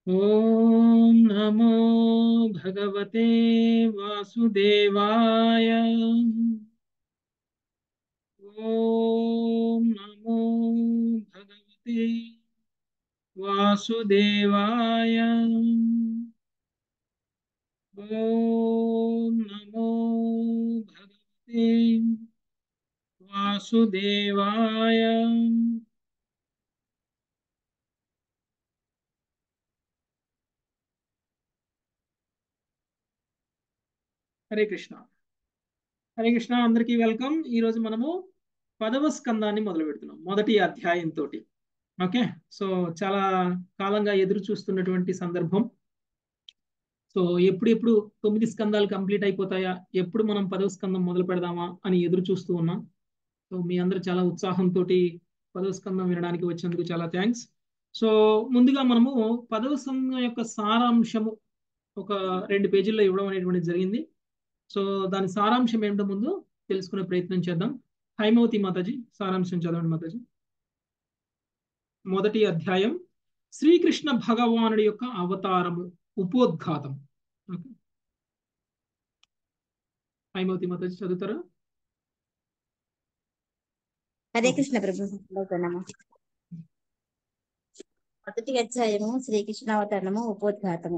ॐ नमो भगवते वासुदेवाय ॐ नमो भगवते वासुदेवाय ॐ नमो भगवते वासुदेवाय హరే కృష్ణ హరే కృష్ణ అందరికీ వెల్కమ్ ఈ రోజు మనము పదవ స్కందాన్ని మొదలు పెడుతున్నాం మొదటి అధ్యాయంతో ఓకే సో చాలా కాలంగా ఎదురు చూస్తున్నటువంటి సందర్భం సో ఎప్పుడు ఎప్పుడు తొమ్మిది స్కందాలు కంప్లీట్ అయిపోతాయా ఎప్పుడు మనం పదవ స్కందం మొదలు పెడదామా అని ఎదురు చూస్తూ ఉన్నాం సో మీ అందరూ చాలా ఉత్సాహంతో పదవ స్కందం వినడానికి వచ్చినందుకు చాలా థ్యాంక్స్ సో ముందుగా మనము పదవ స్కందం యొక్క సారాంశము ఒక రెండు పేజీల్లో ఇవ్వడం అనేటువంటిది జరిగింది సో దాని సారాంశం ఏమిటో ముందు తెలుసుకునే ప్రయత్నం చేద్దాం హైమవతి మాతాజీ సారాంశం చదవండి మాతాజీ మొదటి అధ్యాయం శ్రీకృష్ణ భగవానుడి యొక్క అవతారము ఉపోద్ఘాతం ఓకే హైమవతి మాతాజీ చదువుతారా హరే కృష్ణ ప్రభు ప్రణామం మొదటి అధ్యాయము శ్రీకృష్ణావతరణము ఉపోద్ఘాతము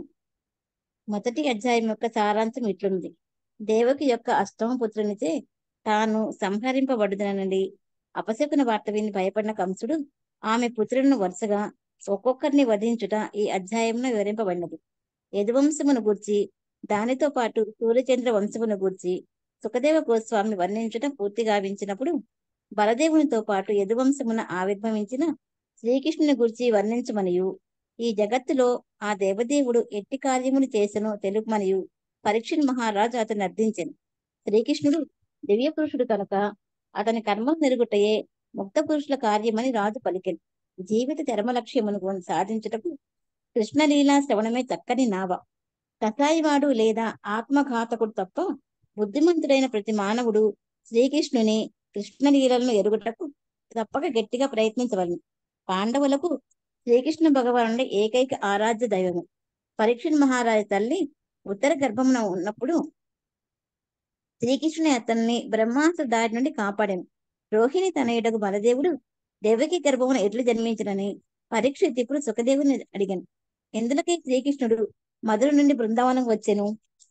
మొదటి అధ్యాయం యొక్క సారాంశం ఇట్లుంది దేవకి యొక్క అష్టమ పుత్రునిచే తాను సంహరింపబడుదనని అపశకున వార్త విని భయపడిన కంసుడు ఆమె పుత్రులను వరుసగా ఒక్కొక్కరిని వధించుట ఈ అధ్యాయంలో వివరింపబడినది యదువంశమును గూర్చి దానితో పాటు సూర్యచంద్ర వంశమును గూర్చి సుఖదేవ గోస్వామి వర్ణించుట పూర్తి గావించినప్పుడు బలదేవునితో పాటు యదువంశమున ఆవిర్భవించిన శ్రీకృష్ణుని గురించి వర్ణించమనియు ఈ జగత్తులో ఆ దేవదేవుడు ఎట్టి కార్యములు చేసెనో తెలుపమనియు పరీక్షణ్ మహారాజు అతన్ని అర్థించెను శ్రీకృష్ణుడు దివ్య పురుషుడు కనుక అతని కర్మం మెరుగుటయే ముక్త పురుషుల కార్యమని రాజు పలికెను జీవిత చరమ లక్ష్యమును సాధించుటకు కృష్ణలీలా శ్రవణమే చక్కని నావ కసాయివాడు లేదా ఆత్మఘాతకుడు తప్ప బుద్ధిమంతుడైన ప్రతి మానవుడు శ్రీకృష్ణుని కృష్ణలీలను ఎరుగుటకు తప్పక గట్టిగా ప్రయత్నించవలను పాండవులకు శ్రీకృష్ణ భగవానుడి ఏకైక ఆరాధ్య దైవము పరీక్షణ్ మహారాజు తల్లి ఉత్తర గర్భమున ఉన్నప్పుడు శ్రీకృష్ణుని అతన్ని బ్రహ్మాస్త్ర దాడి నుండి కాపాడాను రోహిణి తనయుడకు బలదేవుడు దేవకి గర్భమున ఎట్లు జన్మించనని పరీక్షిత్ ఇప్పుడు సుఖదేవుని అడిగాను ఎందులకై శ్రీకృష్ణుడు మధుర నుండి బృందావనం వచ్చెను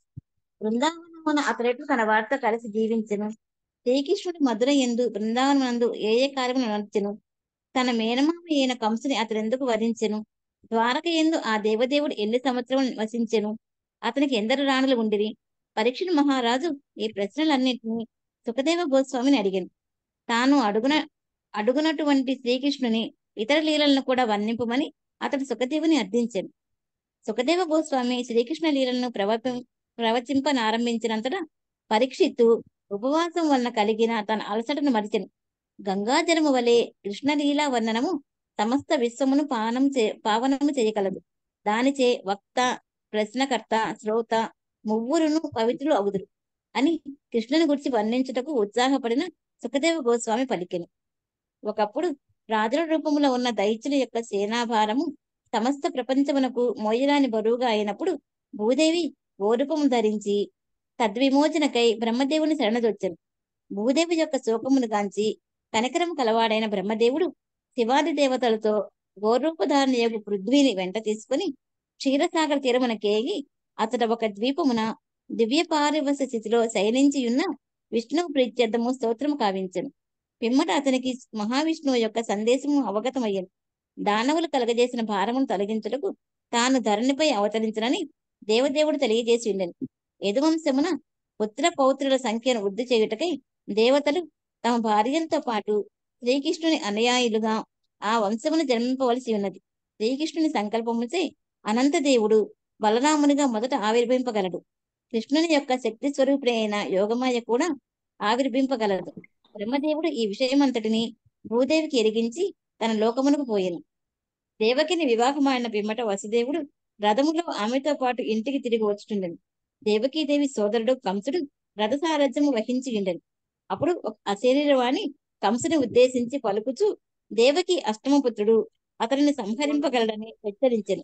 బృందావనమున అతడెట్లు తన వారితో కలిసి జీవించెను శ్రీకృష్ణుడు మధుర ఎందు బృందావనమందు ఏ ఏ కార్యములు నడిచెను తన మేనమామ అయిన కంసుని అతడెందుకు వధించెను ద్వారక ఎందు ఆ దేవదేవుడు ఎన్ని సంవత్సరం వసించెను అతనికి ఎందరు రాణులు ఉండిరి పరీక్షణ మహారాజు ఈ ప్రశ్నలన్నింటినీ సుఖదేవ గోస్వామిని అడిగాను తాను అడుగున అడుగునటువంటి శ్రీకృష్ణుని ఇతర లీలలను కూడా వర్ణింపమని అతడు సుఖదేవుని అర్థించాను సుఖదేవ గోస్వామి శ్రీకృష్ణ లీలను ప్రవప ప్రవచింపనారంభించినంతటా పరీక్షిత్తు ఉపవాసం వలన కలిగిన తన అలసటను మరిచెను గంగాజలము వలె కృష్ణలీలా వర్ణనము సమస్త విశ్వమును పానం చే పావనము చేయగలదు దానిచే వక్త ప్రశ్నకర్త శ్రోత ముగ్గురును పవిత్రులు అవుదురు అని కృష్ణుని గురించి వర్ణించుటకు ఉత్సాహపడిన సుఖదేవ గోస్వామి పలికెను ఒకప్పుడు రాజుల రూపంలో ఉన్న దైత్యుల యొక్క సేనాభారము సమస్త ప్రపంచమునకు మోయరాని బరువుగా అయినప్పుడు భూదేవి ఓరూపము ధరించి తద్విమోచనకై బ్రహ్మదేవుని శరణదొచ్చెను భూదేవి యొక్క శోకమును గాంచి కనికరము కలవాడైన బ్రహ్మదేవుడు శివాది దేవతలతో గోరూపధారణ యొక్క పృథ్వీని వెంట తీసుకుని క్షీరసాగర తీరమున కేగి అతడు ఒక ద్వీపమున దివ్య పారివస స్థితిలో శయనించి ఉన్న విష్ణువు ప్రీత్యర్థము స్తోత్రము కావించను పిమ్మట అతనికి మహావిష్ణువు యొక్క సందేశము అవగతమయ్యను దానవులు కలగజేసిన భారమును తొలగించుటకు తాను ధరణిపై అవతరించనని దేవదేవుడు తెలియజేసి ఉండెను యదువంశమున పుత్ర పౌత్రుల సంఖ్యను వృద్ధి చేయుటకై దేవతలు తమ భార్యలతో పాటు శ్రీకృష్ణుని అనుయాయులుగా ఆ వంశమును జన్మింపవలసి ఉన్నది శ్రీకృష్ణుని సంకల్పముచే అనంతదేవుడు బలరామునిగా మొదట ఆవిర్భవింపగలడు కృష్ణుని యొక్క శక్తి స్వరూపుడి అయిన యోగమాయ కూడా ఆవిర్భింపగలదు బ్రహ్మదేవుడు ఈ విషయమంతటిని భూదేవికి ఎరిగించి తన లోకమునకు పోయెను దేవకిని వివాహమాడిన పిమ్మట వసుదేవుడు రథములో ఆమెతో పాటు ఇంటికి తిరిగి వచ్చుతుండెను దేవకీదేవి సోదరుడు కంసుడు రథ సారథ్యము వహించి ఉండెను అప్పుడు ఒక అశరీరవాణి కంసుని ఉద్దేశించి పలుకుచు దేవకి అష్టమపుత్రుడు అతనిని సంహరింపగలడని హెచ్చరించెను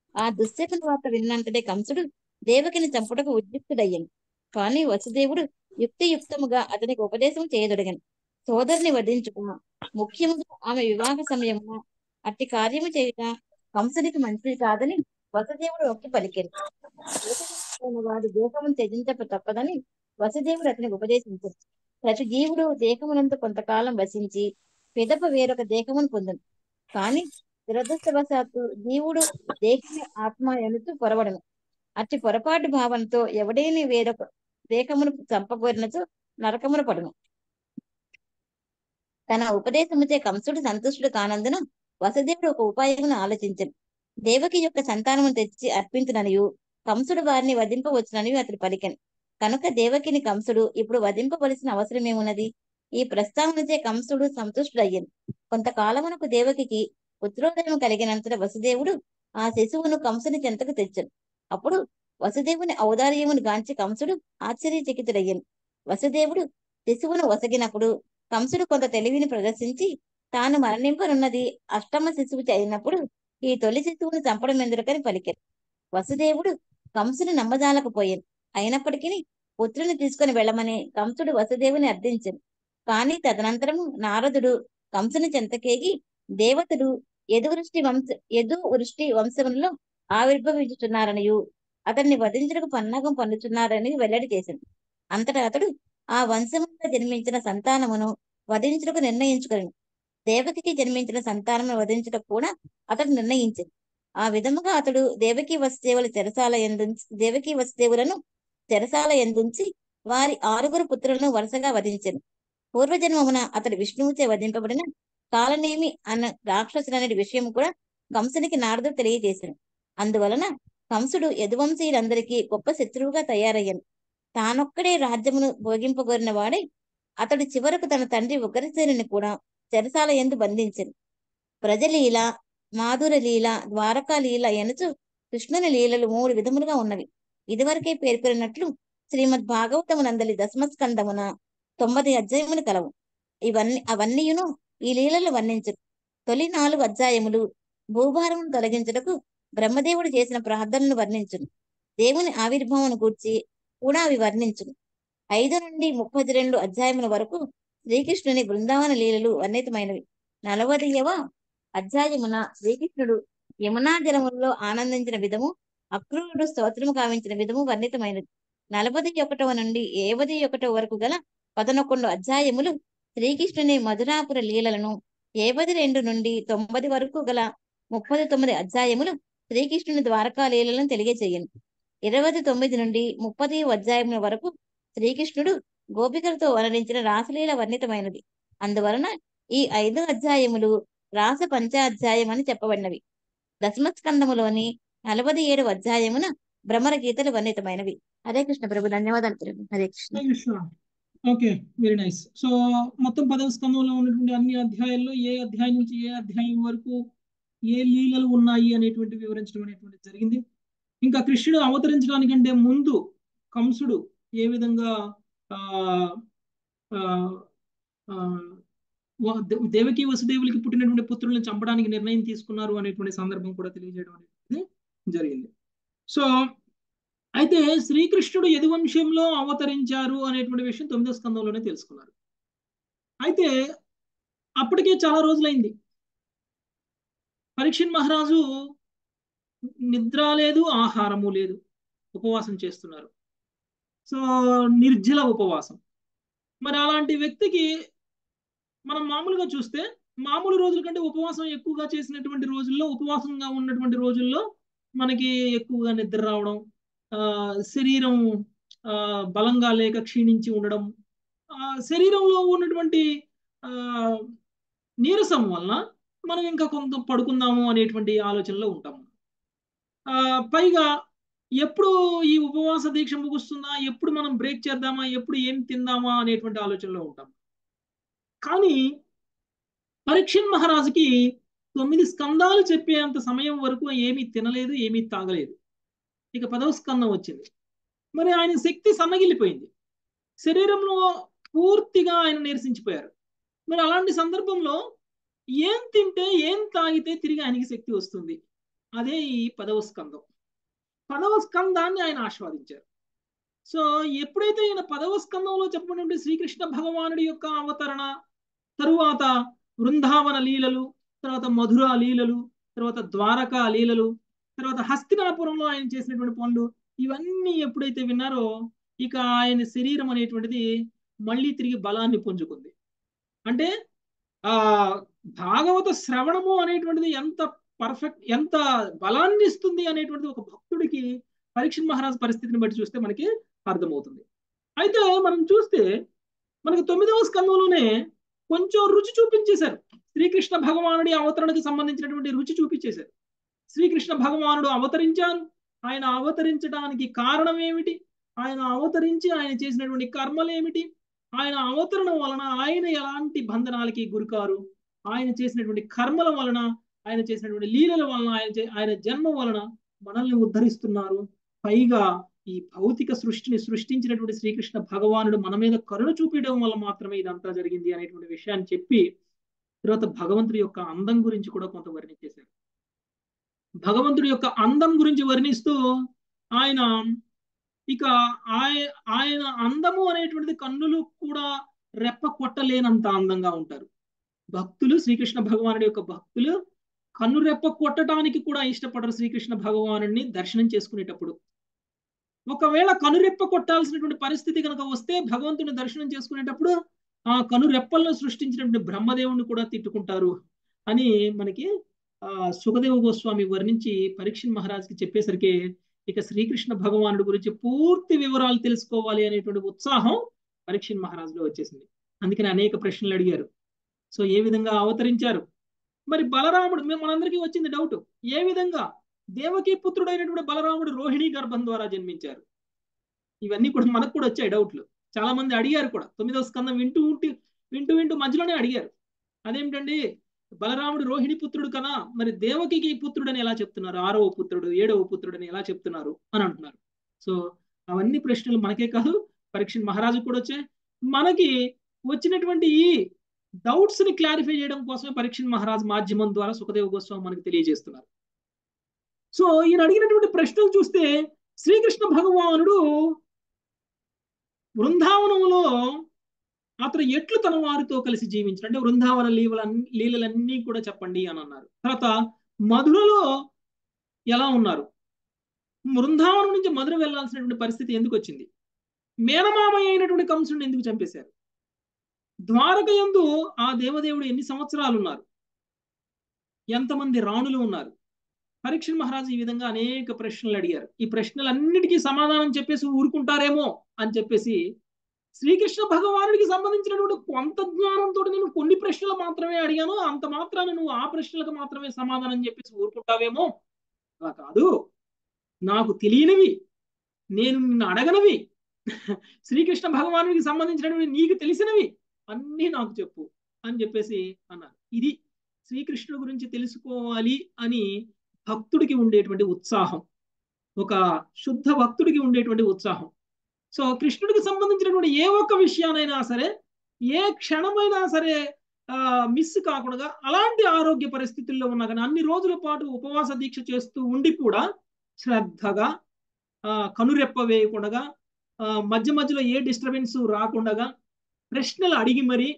ఆ దుశ్శకుని వార్త విన్నంతటే కంసుడు దేవకిని చంపుటకు ఉద్యుక్తుడయ్యను కానీ వసుదేవుడు యుక్తియుక్తముగా అతనికి ఉపదేశం చేయదొడగను సోదరుని వధించుట ముఖ్యముగా ఆమె వివాహ సమయమున అట్టి కార్యము చేయుట కంసునికి మంచిది కాదని వసుదేవుడు ఒక్కి పలికెను దేశమున వాడు దేహమును త్యజించక తప్పదని వసుదేవుడు అతనికి ఉపదేశించారు ప్రతి జీవుడు దేహమునందు కొంతకాలం వసించి పిదప వేరొక దేహమును పొందును కానీ దురదృష్టవశాత్తు జీవుడు దేహమే ఆత్మ ఎనుతూ పొరవడను అట్టి పొరపాటు భావనతో ఎవడేని వేరొక దేహమును చంపగోరినచో నరకమును పడును తన ఉపదేశముచే కంసుడు సంతుష్టుడు కానందున వసుదేవుడు ఒక ఉపాయమును ఆలోచించను దేవకి యొక్క సంతానమును తెచ్చి అర్పించుననియు కంసుడు వారిని వధింపవచ్చుననియు అతడు పలికెను కనుక దేవకిని కంసుడు ఇప్పుడు వధింపవలసిన అవసరమేమున్నది ఈ ప్రస్తావనచే కంసుడు సంతుష్టుడయ్యను కొంతకాలమునకు దేవకికి పుత్రోదయం కలిగినంతట వసుదేవుడు ఆ శిశువును కంసుని చెంతకు తెచ్చను అప్పుడు వసుదేవుని ఔదార్యమును గాంచి కంసుడు ఆశ్చర్యచకితుడయ్యను వసుదేవుడు శిశువును వసగినప్పుడు కంసుడు కొంత తెలివిని ప్రదర్శించి తాను మరణింపనున్నది అష్టమ శిశువు అయినప్పుడు ఈ తొలి శిశువును చంపడం ఎందుకని పలికారు వసుదేవుడు కంసుని నమ్మజాలకపోయాను అయినప్పటికీ పుత్రుని తీసుకుని వెళ్ళమని కంసుడు వసుదేవుని అర్థించను కానీ తదనంతరము నారదుడు కంసుని చెంతకేగి దేవతలు యదువృష్టి వంశ యదు వృష్టి వంశంలో ఆవిర్భవించుతున్నారనియు అతన్ని వధించుటకు పన్నాగం పన్నుచున్నారని వెల్లడి చేశాడు అంతటా అతడు ఆ వంశంలో జన్మించిన సంతానమును వధించుటకు నిర్ణయించుకుని దేవకికి జన్మించిన సంతానమును వధించుటకు కూడా అతడు నిర్ణయించింది ఆ విధముగా అతడు దేవకి వసుదేవుల చెరసాల ఎందుంచి దేవకి వసుదేవులను చెరసాల ఎందుంచి వారి ఆరుగురు పుత్రులను వరుసగా వధించెను పూర్వజన్మమున అతడు విష్ణువుచే వధింపబడిన కాలనేమి అన్న రాక్షసులనే విషయం కూడా కంసునికి నారదుడు తెలియజేశాను అందువలన కంసుడు యదువంశీయులందరికీ గొప్ప శత్రువుగా తయారయ్యాను తానొక్కడే రాజ్యమును భోగింపగోరిన వాడే అతడు చివరకు తన తండ్రి ఉగ్రసేనుని కూడా చెరసాల ఎందు బంధించెను ప్రజలీల మాధుర లీల ద్వారకా లీల ఎనుచు కృష్ణుని లీలలు మూడు విధములుగా ఉన్నవి ఇదివరకే పేర్కొన్నట్లు శ్రీమద్ భాగవతమునందలి దశమస్కందమున తొమ్మిది అధ్యాయములు కలవు ఇవన్నీ అవన్నీయును ఈ లీలలు వర్ణించు తొలి నాలుగు అధ్యాయములు భూభారమును తొలగించుటకు బ్రహ్మదేవుడు చేసిన ప్రార్థనను వర్ణించును దేవుని ఆవిర్భావను గూర్చి కూడా అవి వర్ణించును ఐదు నుండి ముప్పై రెండు అధ్యాయముల వరకు శ్రీకృష్ణుని బృందావన లీలలు వర్ణితమైనవి నలవదయవ అధ్యాయమున శ్రీకృష్ణుడు యమునా జలములలో ఆనందించిన విధము అక్రూరుడు స్తోత్రము కావించిన విధము వర్ణితమైనది నలభై ఒకటవ నుండి ఏవది ఒకటవ వరకు గల పదనొకొండు అధ్యాయములు శ్రీకృష్ణుని మధురాపుర లీలలను ఏవది రెండు నుండి తొంభది వరకు గల ముప్పది తొమ్మిది అధ్యాయములు శ్రీకృష్ణుని ద్వారకా లీలలను తెలియజేయను ఇరవై తొమ్మిది నుండి ముప్పది అధ్యాయముల వరకు శ్రీకృష్ణుడు గోపికలతో వర్ణించిన రాసలీల వర్ణితమైనది అందువలన ఈ ఐదు అధ్యాయములు రాస పంచాధ్యాయం అని చెప్పబడినవి దశమస్కందములోని నలభై ఏడు అధ్యాయమున భ్రమర గీతలు వర్ణితమైనవి హరే కృష్ణ ప్రభు ధన్యవాదాలు ప్రభు హరే కృష్ణ హరే Krishna okay very nice so మొత్తం పదవ స్కందంలో ఉన్నటువంటి అన్ని అధ్యాయాల్లో ఏ అధ్యాయం నుంచి ఏ అధ్యాయం వరకు ఏ లీలలు ఉన్నాయి అనేటువంటి వివరించడం అనేటువంటి జరిగింది ఇంకా కృష్ణుడు అవతరించడానికంటే ముందు కంసుడు ఏ విధంగా ఆ ఆ, ఆ, వా- దే- దేవకి వసుదేవులకి పుట్టినటువంటి పుత్రులను చంపడానికి నిర్ణయం తీసుకున్నారు అనేటువంటి సందర్భం కూడా తెలియజేయడం అనేది జరిగింది సో అయితే శ్రీకృష్ణుడు యదువంశంలో అవతరించారు అనేటువంటి విషయం తొమ్మిదో స్కందంలోనే తెలుసుకున్నారు అయితే అప్పటికే చాలా రోజులైంది పరీక్షణ్ మహారాజు నిద్ర లేదు ఆహారము లేదు ఉపవాసం చేస్తున్నారు సో నిర్జల ఉపవాసం మరి అలాంటి వ్యక్తికి మనం మామూలుగా చూస్తే మామూలు రోజుల కంటే ఉపవాసం ఎక్కువగా చేసినటువంటి రోజుల్లో ఉపవాసంగా ఉన్నటువంటి రోజుల్లో మనకి ఎక్కువగా నిద్ర రావడం ఆ, శరీరం ఆ, బలంగా లేక క్షీణించి ఉండడం ఆ, శరీరంలో ఉన్నటువంటి ఆ, నీరసం వలన మనం ఇంకా కొంత పడుకుందాము అనేటువంటి ఆలోచనలో ఉంటాము ఆ, పైగా ఎప్పుడు ఈ ఉపవాస దీక్ష ముగుస్తుందా ఎప్పుడు మనం బ్రేక్ చేద్దామా ఎప్పుడు ఏం తిందామా అనేటువంటి ఆలోచనలో ఉంటాం కానీ పరీక్షణ్ మహారాజుకి తొమ్మిది స్కందాలు చెప్పేంత సమయం వరకు ఏమీ తినలేదు ఏమీ తాగలేదు ఇక పదవ స్కందం వచ్చింది మరి ఆయన శక్తి సన్నగిల్లిపోయింది శరీరంలో పూర్తిగా ఆయన నీరసించిపోయారు మరి అలాంటి సందర్భంలో ఏం తింటే ఏం తాగితే తిరిగి ఆయనకి శక్తి వస్తుంది అదే ఈ పదవ స్కందం పదవ స్కందాన్ని ఆయన ఆస్వాదించారు సో ఎప్పుడైతే ఈయన పదవ స్కందంలో చెప్పబడిన శ్రీకృష్ణ భగవానుడి యొక్క అవతరణ తరువాత బృందావన లీలలు తర్వాత మధుర లీలలు తర్వాత ద్వారకా లీలలు తర్వాత హస్తినాపురంలో ఆయన చేసినటువంటి పనులు ఇవన్నీ ఎప్పుడైతే విన్నారో ఇక ఆయన శరీరం అనేటువంటిది మళ్ళీ తిరిగి బలాన్ని పుంజుకుంది అంటే ఆ భాగవత శ్రవణము అనేటువంటిది ఎంత పర్ఫెక్ట్ ఎంత బలాన్ని ఇస్తుంది అనేటువంటిది ఒక భక్తుడికి పరీక్షణ్ మహారాజ్ పరిస్థితిని బట్టి చూస్తే మనకి అర్థమవుతుంది అయితే మనం చూస్తే మనకి తొమ్మిదవ స్కందంలోనే కొంచెం రుచి చూపించేశారు శ్రీకృష్ణ భగవానుడి అవతరణకి సంబంధించినటువంటి రుచి చూపించేశారు శ్రీకృష్ణ భగవానుడు అవతరించారు ఆయన అవతరించడానికి కారణం ఏమిటి ఆయన అవతరించి ఆయన చేసినటువంటి కర్మలు ఏమిటి ఆయన అవతరణం వలన ఆయన ఎలాంటి బంధనాలకి గురికారు ఆయన చేసినటువంటి కర్మల వలన ఆయన చేసినటువంటి లీలల వలన ఆయన ఆయన జన్మ వలన మనల్ని ఉద్ధరిస్తున్నారు పైగా ఈ భౌతిక సృష్టిని సృష్టించినటువంటి శ్రీకృష్ణ భగవానుడు మన మీద కరుణ చూపించడం వల్ల మాత్రమే ఇదంతా జరిగింది అనేటువంటి విషయాన్ని చెప్పి తర్వాత భగవంతుడి యొక్క అందం గురించి కూడా కొంత వర్ణించేశారు భగవంతుడి యొక్క అందం గురించి వర్ణిస్తూ ఆయన ఇక ఆయన అందము అనేటువంటిది కన్నులు కూడా రెప్ప కొట్టలేనంత అందంగా ఉంటారు భక్తులు శ్రీకృష్ణ భగవానుడి యొక్క భక్తులు కన్ను రెప్ప కొట్టడానికి కూడా ఇష్టపడరు శ్రీకృష్ణ భగవానుడిని దర్శనం చేసుకునేటప్పుడు ఒకవేళ కనురెప్ప కొట్టాల్సినటువంటి పరిస్థితి కనుక వస్తే భగవంతుని దర్శనం చేసుకునేటప్పుడు ఆ కనురెప్పలను సృష్టించినటువంటి బ్రహ్మదేవుని కూడా తిట్టుకుంటారు అని మనకి ఆ సుఖదేవ గోస్వామి వర్ణించి పరీక్షణ్ మహారాజ్కి చెప్పేసరికి ఇక శ్రీకృష్ణ భగవానుడి గురించి పూర్తి వివరాలు తెలుసుకోవాలి అనేటువంటి ఉత్సాహం పరీక్షణ్ మహారాజులో వచ్చేసింది అందుకని అనేక ప్రశ్నలు అడిగారు సో ఏ విధంగా అవతరించారు మరి బలరాముడు మేము మనందరికీ వచ్చింది డౌట్ ఏ విధంగా దేవకి పుత్రుడైనటువంటి బలరాముడు రోహిణి గర్భం ద్వారా జన్మించారు ఇవన్నీ కూడా మనకు కూడా వచ్చాయి డౌట్లు చాలా మంది అడిగారు కూడా తొమ్మిదవ స్కందం వింటూ ఉంటూ వింటూ వింటూ మధ్యలోనే అడిగారు అదేమిటండి బలరాముడు రోహిణి పుత్రుడు కదా మరి దేవకి పుత్రుడని ఎలా చెప్తున్నారు ఆరవ పుత్రుడు ఏడవ పుత్రుడని ఎలా చెప్తున్నారు అని అంటున్నారు సో అవన్నీ ప్రశ్నలు మనకే కాదు పరీక్ష మహారాజు కూడా వచ్చాయి మనకి వచ్చినటువంటి ఈ డౌట్స్ ని క్లారిఫై చేయడం కోసమే పరీక్ష మహారాజ్ మాధ్యమం ద్వారా సుఖదేవ గోస్వామి మనకి తెలియజేస్తున్నారు సో ఈయన అడిగినటువంటి ప్రశ్నలు చూస్తే శ్రీకృష్ణ భగవానుడు బృందావనంలో అతను ఎట్లు తన వారితో కలిసి జీవించారు అంటే బృందావన లీలల లీలలన్నీ కూడా చెప్పండి అని అన్నారు తర్వాత మధురలో ఎలా ఉన్నారు బృందావనం నుంచి మధుర వెళ్లాల్సినటువంటి పరిస్థితి ఎందుకు వచ్చింది మేనమామయ్య అయినటువంటి కంసుడిని ఎందుకు చంపేశారు ద్వారక ఎందు ఆ దేవదేవుడు ఎన్ని సంవత్సరాలు ఉన్నారు ఎంతమంది రాణులు ఉన్నారు పరీక్ష మహారాజు ఈ విధంగా అనేక ప్రశ్నలు అడిగారు ఈ ప్రశ్నలన్నిటికీ సమాధానం చెప్పేసి ఊరుకుంటారేమో అని చెప్పేసి శ్రీకృష్ణ భగవానుడికి సంబంధించినటువంటి కొంత జ్ఞానంతో నేను కొన్ని ప్రశ్నలు మాత్రమే అడిగాను అంత మాత్రాన నువ్వు ఆ ప్రశ్నలకు మాత్రమే సమాధానం చెప్పేసి ఊరుకుంటావేమో అలా కాదు నాకు తెలియనివి నేను నిన్ను అడగనవి శ్రీకృష్ణ భగవానుడికి సంబంధించినటువంటి నీకు తెలిసినవి అన్నీ నాకు చెప్పు అని చెప్పేసి అన్నారు ఇది శ్రీకృష్ణుడి గురించి తెలుసుకోవాలి అని భక్తుడికి ఉండేటువంటి ఉత్సాహం ఒక శుద్ధ భక్తుడికి ఉండేటువంటి ఉత్సాహం సో కృష్ణుడికి సంబంధించినటువంటి ఏ ఒక్క విషయానైనా సరే ఏ క్షణమైనా సరే మిస్ కాకుండా అలాంటి ఆరోగ్య పరిస్థితుల్లో ఉన్నా కానీ అన్ని రోజుల పాటు ఉపవాస దీక్ష చేస్తూ ఉండి కూడా శ్రద్ధగా కనురెప్ప వేయకుండా మధ్య మధ్యలో ఏ డిస్టర్బెన్స్ రాకుండా ప్రశ్నలు అడిగి మరి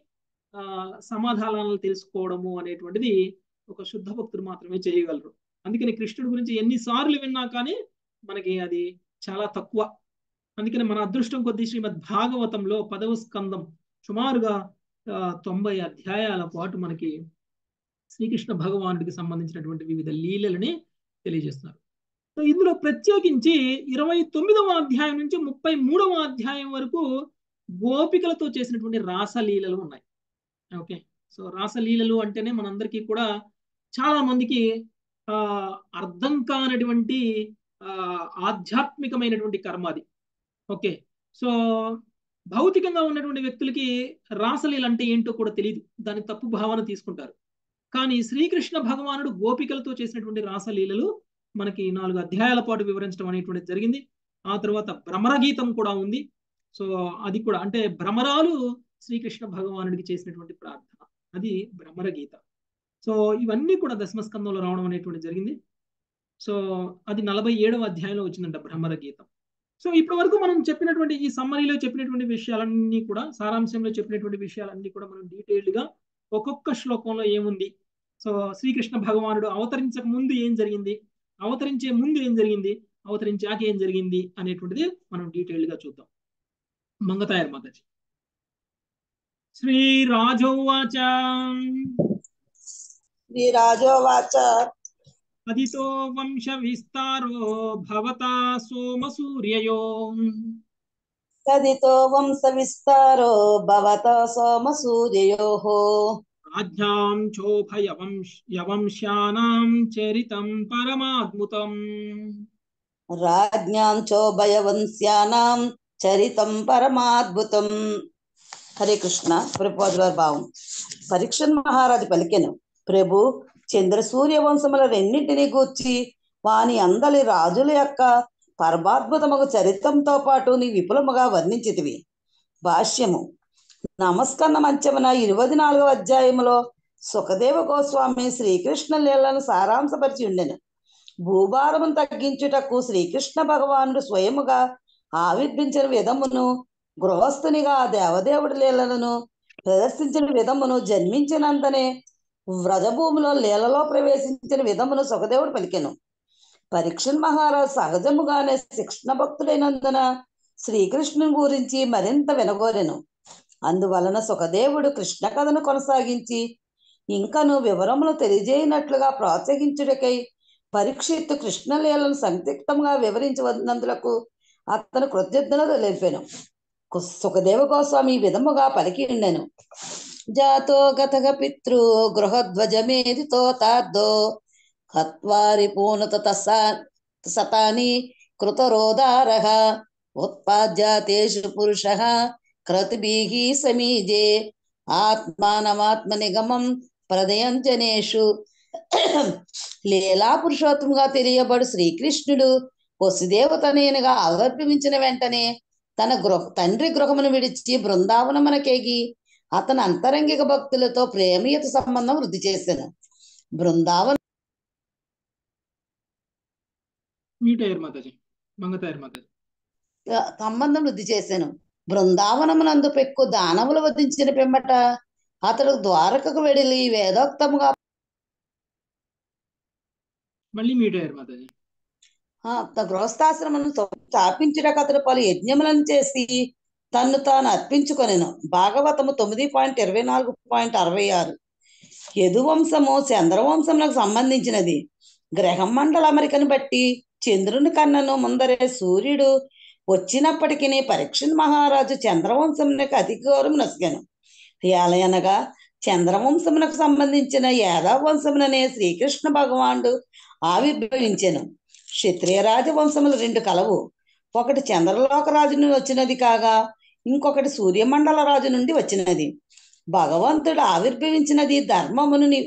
సమాధానాలు తెలుసుకోవడము అనేటువంటిది ఒక శుద్ధ భక్తుడు మాత్రమే చేయగలరు అందుకని కృష్ణుడి గురించి ఎన్నిసార్లు విన్నా కానీ మనకి అది చాలా తక్కువ అందుకని మన అదృష్టం కొద్దీ శ్రీమద్ భాగవతంలో పదవ స్కందం సుమారుగా తొంభై అధ్యాయాల పాటు మనకి శ్రీకృష్ణ భగవానుడికి సంబంధించినటువంటి వివిధ లీలలని తెలియజేస్తున్నారు సో ఇందులో ప్రత్యేకించి ఇరవై తొమ్మిదవ అధ్యాయం నుంచి ముప్పై మూడవ అధ్యాయం వరకు గోపికలతో చేసినటువంటి రాసలీలలు ఉన్నాయి ఓకే సో రాసలీలలు అంటేనే మనందరికీ కూడా చాలా మందికి ఆ అర్థం కానటువంటి ఆ ఆధ్యాత్మికమైనటువంటి కర్మ అది ఓకే సో భౌతికంగా ఉన్నటువంటి వ్యక్తులకి రాసలీల అంటే ఏంటో కూడా తెలియదు దాని తప్పు భావన తీసుకుంటారు కానీ శ్రీకృష్ణ భగవానుడు గోపికలతో చేసినటువంటి రాసలీలలు మనకి నాలుగు అధ్యాయాల పాటు వివరించడం అనేటువంటిది జరిగింది ఆ తర్వాత భ్రమర గీతం కూడా ఉంది సో అది కూడా అంటే భ్రమరాలు శ్రీకృష్ణ భగవానుడికి చేసినటువంటి ప్రార్థన అది భ్రమర గీత సో ఇవన్నీ కూడా దశమస్కందంలో రావడం అనేటువంటి జరిగింది సో అది నలభై ఏడవ అధ్యాయంలో వచ్చిందంట భ్రమర గీతం సో ఇప్పటి వరకు మనం చెప్పినటువంటి ఈ సమ్మరీలో చెప్పినటువంటి విషయాలన్నీ కూడా సారాంశంలో చెప్పినటువంటి విషయాలన్నీ కూడా మనం డీటెయిల్డ్ గా ఒక్కొక్క శ్లోకంలో ఏముంది సో శ్రీకృష్ణ భగవానుడు అవతరించక ముందు ఏం జరిగింది అవతరించే ముందు ఏం జరిగింది అవతరించాక ఏం జరిగింది అనేటువంటిది మనం డీటెయిల్డ్ గా చూద్దాం మంగతాయర్ మాతాజీ శ్రీరాజోవాచ శ్రీరాజోవాచ అదితో వంశ విస్తారో భవతా సోమ సూర్యయో తదితో వంశ విస్తారో భవత సోమ సూర్యయోః రాజ్యాం చోభయవంశ యవంశ్యానాం చరితం పరమాద్భుతం రాజ్ఞాం చోభయవంశ్యానాం చరితం పరమాద్భుతం హరే కృష్ణ ప్రభుపాదుల వారి భావం పరీక్షన్ మహారాజు పలికెను ప్రభు చంద్ర సూర్య వంశముల రెండింటినీ గూర్చి వాని అందలి రాజుల యొక్క పరమాద్భుతముగు చరిత్రంతో పాటు నీ విపులముగా వర్ణించితివి భాష్యము నమస్కన్న మంచమున ఇరవై నాలుగవ అధ్యాయములో సుఖదేవ గోస్వామి శ్రీకృష్ణ లీలను సారాంశపరిచి ఉండెను భూభారమును తగ్గించుటకు శ్రీకృష్ణ భగవానుడు స్వయముగా ఆవిర్భించిన విధమును గృహస్థునిగా ఆ దేవదేవుడి లీలలను ప్రదర్శించిన విధమును జన్మించినంతనే వ్రజభూమిలో లీలలో ప్రవేశించిన విధమును సుఖదేవుడు పలికెను పరీక్షన్ మహారాజు సహజముగానే శిక్షణ భక్తుడైనందున శ్రీకృష్ణుని గురించి మరింత వినగోరెను అందువలన సుఖదేవుడు కృష్ణ కథను కొనసాగించి ఇంకను వివరములు తెలియజేయనట్లుగా ప్రోత్సహించుటకై పరీక్షిత్తు కృష్ణలీలను సంక్షిప్తంగా వివరించవన్నందులకు అతను కృతజ్ఞతలు తెలిపాను కు- సుఖదేవ గోస్వామి ఈ విధముగా పలికి ఉండెను జాతో గతగ పితృ గృహధ్వజమేదితో తార్దో హత్వారి పూనత తసా సతాని కృతరోదారః ఉత్పాద్యాతేషు పురుషः క్రతుభిः సమీజే ఆత్మానమాత్మ నిగమం ప్రదయంజనేషు లీలా పురుషోత్తముగా తెలియబడు శ్రీకృష్ణుడు వసుదేవతనయునిగా ఆవిర్భవించిన వెంటనే తన గృహ తండ్రి గృహమును విడిచి బృందావనమునకేగి అతని అంతరంగిక భక్తులతో ప్రేమయుత సంబంధం వృద్ధి చేశాను బృందావన మీట్ అయ్యారు మాతాజీ మంగతాయర్ మాతాజీ సంబంధం వృద్ధి చేశాను బృందావనమునందు పెక్కు దానవులు వధించిన పిమ్మట అతడు ద్వారకకు వెడిలి వేదోక్తముగా మళ్ళీ మీట్ అయ్యారు మాతాజీ ఆ, తన గృహస్థాశ్రమను స్థాపించుటకు అతడు పలు యజ్ఞములను చేసి తన్ను తాను అర్పించుకొనెను భాగవతము తొమ్మిది పాయింట్ ఇరవై నాలుగు పాయింట్ అరవై ఆరు యదువంశము చంద్రవంశములకు సంబంధించినది గ్రహం మండల అమరికను బట్టి చంద్రుని కన్నను ముందరే సూర్యుడు వచ్చినప్పటికీ పరీక్షణ్ మహారాజు చంద్రవంశమునకు అతి గౌరవం నొసగాను ఏలయనగా చంద్రవంశమునకు సంబంధించిన యాదవ వంశముననే శ్రీకృష్ణ భగవానుడు ఆవిర్భవించెను క్షత్రియ రాజవంశములు రెండు కలవు ఒకటి చంద్రలోక రాజు నుండి వచ్చినది కాగా ఇంకొకటి సూర్యమండల రాజు నుండి వచ్చినది భగవంతుడు ఆవిర్భవించినది ధర్మమును ని-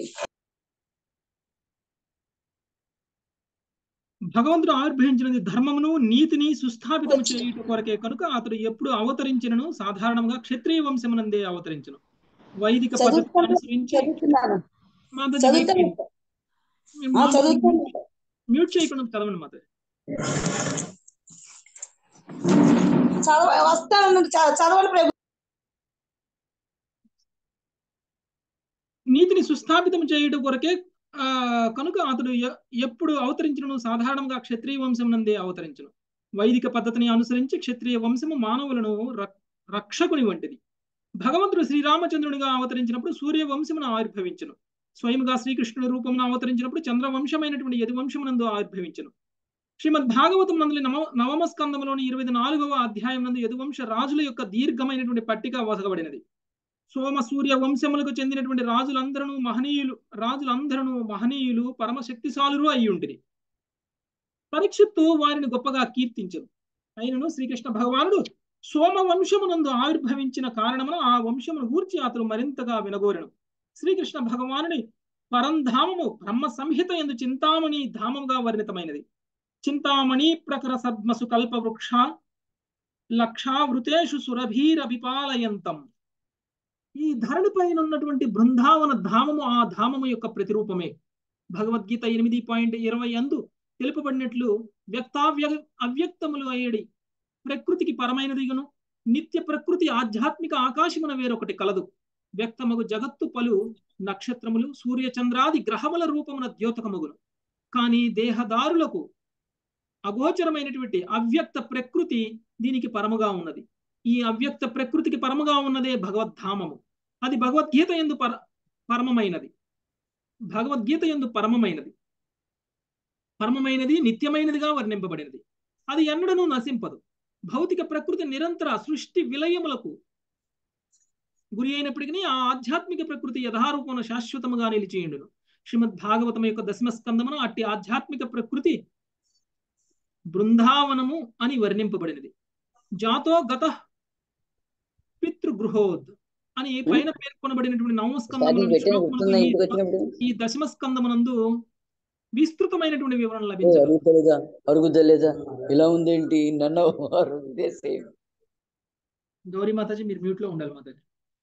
భగవంతుడు ఆవిర్భవించినది ధర్మమును నీతిని సుస్థాపితం చేయుట కొరకే కనుక అతడు ఎప్పుడు అవతరించినను సాధారణంగా క్షత్రియ వంశమునందే అవతరించను వైదిక పద్ధతిని చదువుతాను అనుసరించి చదువుతున్నాను మాతాజీ మ్యూట్ చదువుతాను చేయండి. ఆ, చదువుతాను మ్యూట్ చేయకుండా చదవండి మాతాజీ చదవ వస్తాను చ- చదవండి ప్రభు నీతిని సుస్థాపితం చేయుట కొరకే ఆ కనుక అతడు ఎ- ఎప్పుడు అవతరించను సాధారణంగా క్షత్రియ వంశం నందే అవతరించను వైదిక పద్ధతిని అనుసరించి క్షత్రియ వంశము మానవులను రక్- రక్షకుని వంటిది భగవంతుడు శ్రీరామచంద్రునిగా అవతరించినప్పుడు సూర్య వంశమును ఆవిర్భవించను స్వయముగా శ్రీకృష్ణుడి రూపమును అవతరించినప్పుడు చంద్రవంశమైనటువంటి యది వంశమునందు ఆవిర్భవించను శ్రీమద్ భాగవతం నందులి నవ నవమ స్కందములోని ఇరవై నాలుగవ అధ్యాయం నందు యదువంశ రాజుల యొక్క దీర్ఘమైనటువంటి పట్టిక వసగబడినది సోమ సూర్య వంశములకు చెందినటువంటి రాజులందరూ మహనీయులు రాజులందరూ మహనీయులు పరమశక్తిశాలురు అయి ఉంటిరి పరీక్షిత్తు వారిని గొప్పగా కీర్తించను అయినను శ్రీకృష్ణ భగవానుడు సోమ వంశమునందు ఆవిర్భవించిన కారణమున ఆ వంశమును గూర్చి అతడు మరింతగా వినగోరెను శ్రీకృష్ణ భగవానుని పరంధామము బ్రహ్మ సంహిత ఎందు చింతామణి ధామముగా వర్ణితమైనది చింతామణి ప్రకర సద్మసు కల్ప వృక్ష లక్షావృతేషు సురభీరభిపాలయంతం ఈ ధరణి పైన ఉన్నటువంటి బృందావన ధామము ఆ ధామము యొక్క ప్రతిరూపమే భగవద్గీత ఎనిమిది పాయింట్ ఇరవై అందు తెలుపబడినట్లు వ్యక్తావ్య అవ్యక్తములు అయ్యడి ప్రకృతికి పరమైనదిగను నిత్య ప్రకృతి ఆధ్యాత్మిక ఆకాశమున వేరొకటి కలదు వ్యక్తమగు జగత్తు పలు నక్షత్రములు సూర్యచంద్రాది గ్రహముల రూపమున ద్యోతకమగును కానీ దేహదారులకు అగోచరమైనటువంటి అవ్యక్త ప్రకృతి దీనికి పరముగా ఉన్నది ఈ అవ్యక్త ప్రకృతికి పరముగా ఉన్నదే భగవద్ధామము అది భగవద్గీత ఎందు పర పరమమైనది భగవద్గీత ఎందు పరమమైనది పరమమైనది నిత్యమైనదిగా వర్ణింపబడినది అది ఎన్నడను నశింపదు భౌతిక ప్రకృతి నిరంతర సృష్టి విలయములకు గురి అయినప్పటికీ ఆ ఆధ్యాత్మిక ప్రకృతి యథారూపమున శాశ్వతముగా నిలిచేయుండును శ్రీమద్ భాగవతం యొక్క దశమ స్కందమున అట్టి ఆధ్యాత్మిక ప్రకృతి బృందావనము అని వర్ణింపబడినది జాతో గత పితృగృహోద్ అని పైన పేర్కొనబడినటువంటి నవమస్కందములను శ్లోకములకు ఈ- ఈ దశమ స్కందమునందు విస్తృతమైనటువంటి వివరణ లభించదు అరుగుతలేదా అరుగుతలేదా ఇలా ఉందేంటి నన్ను అరుగుదే సేమ్ గౌరీ మాతాజీ మీరు మ్యూట్ లో ఉండాలి మాతాజీ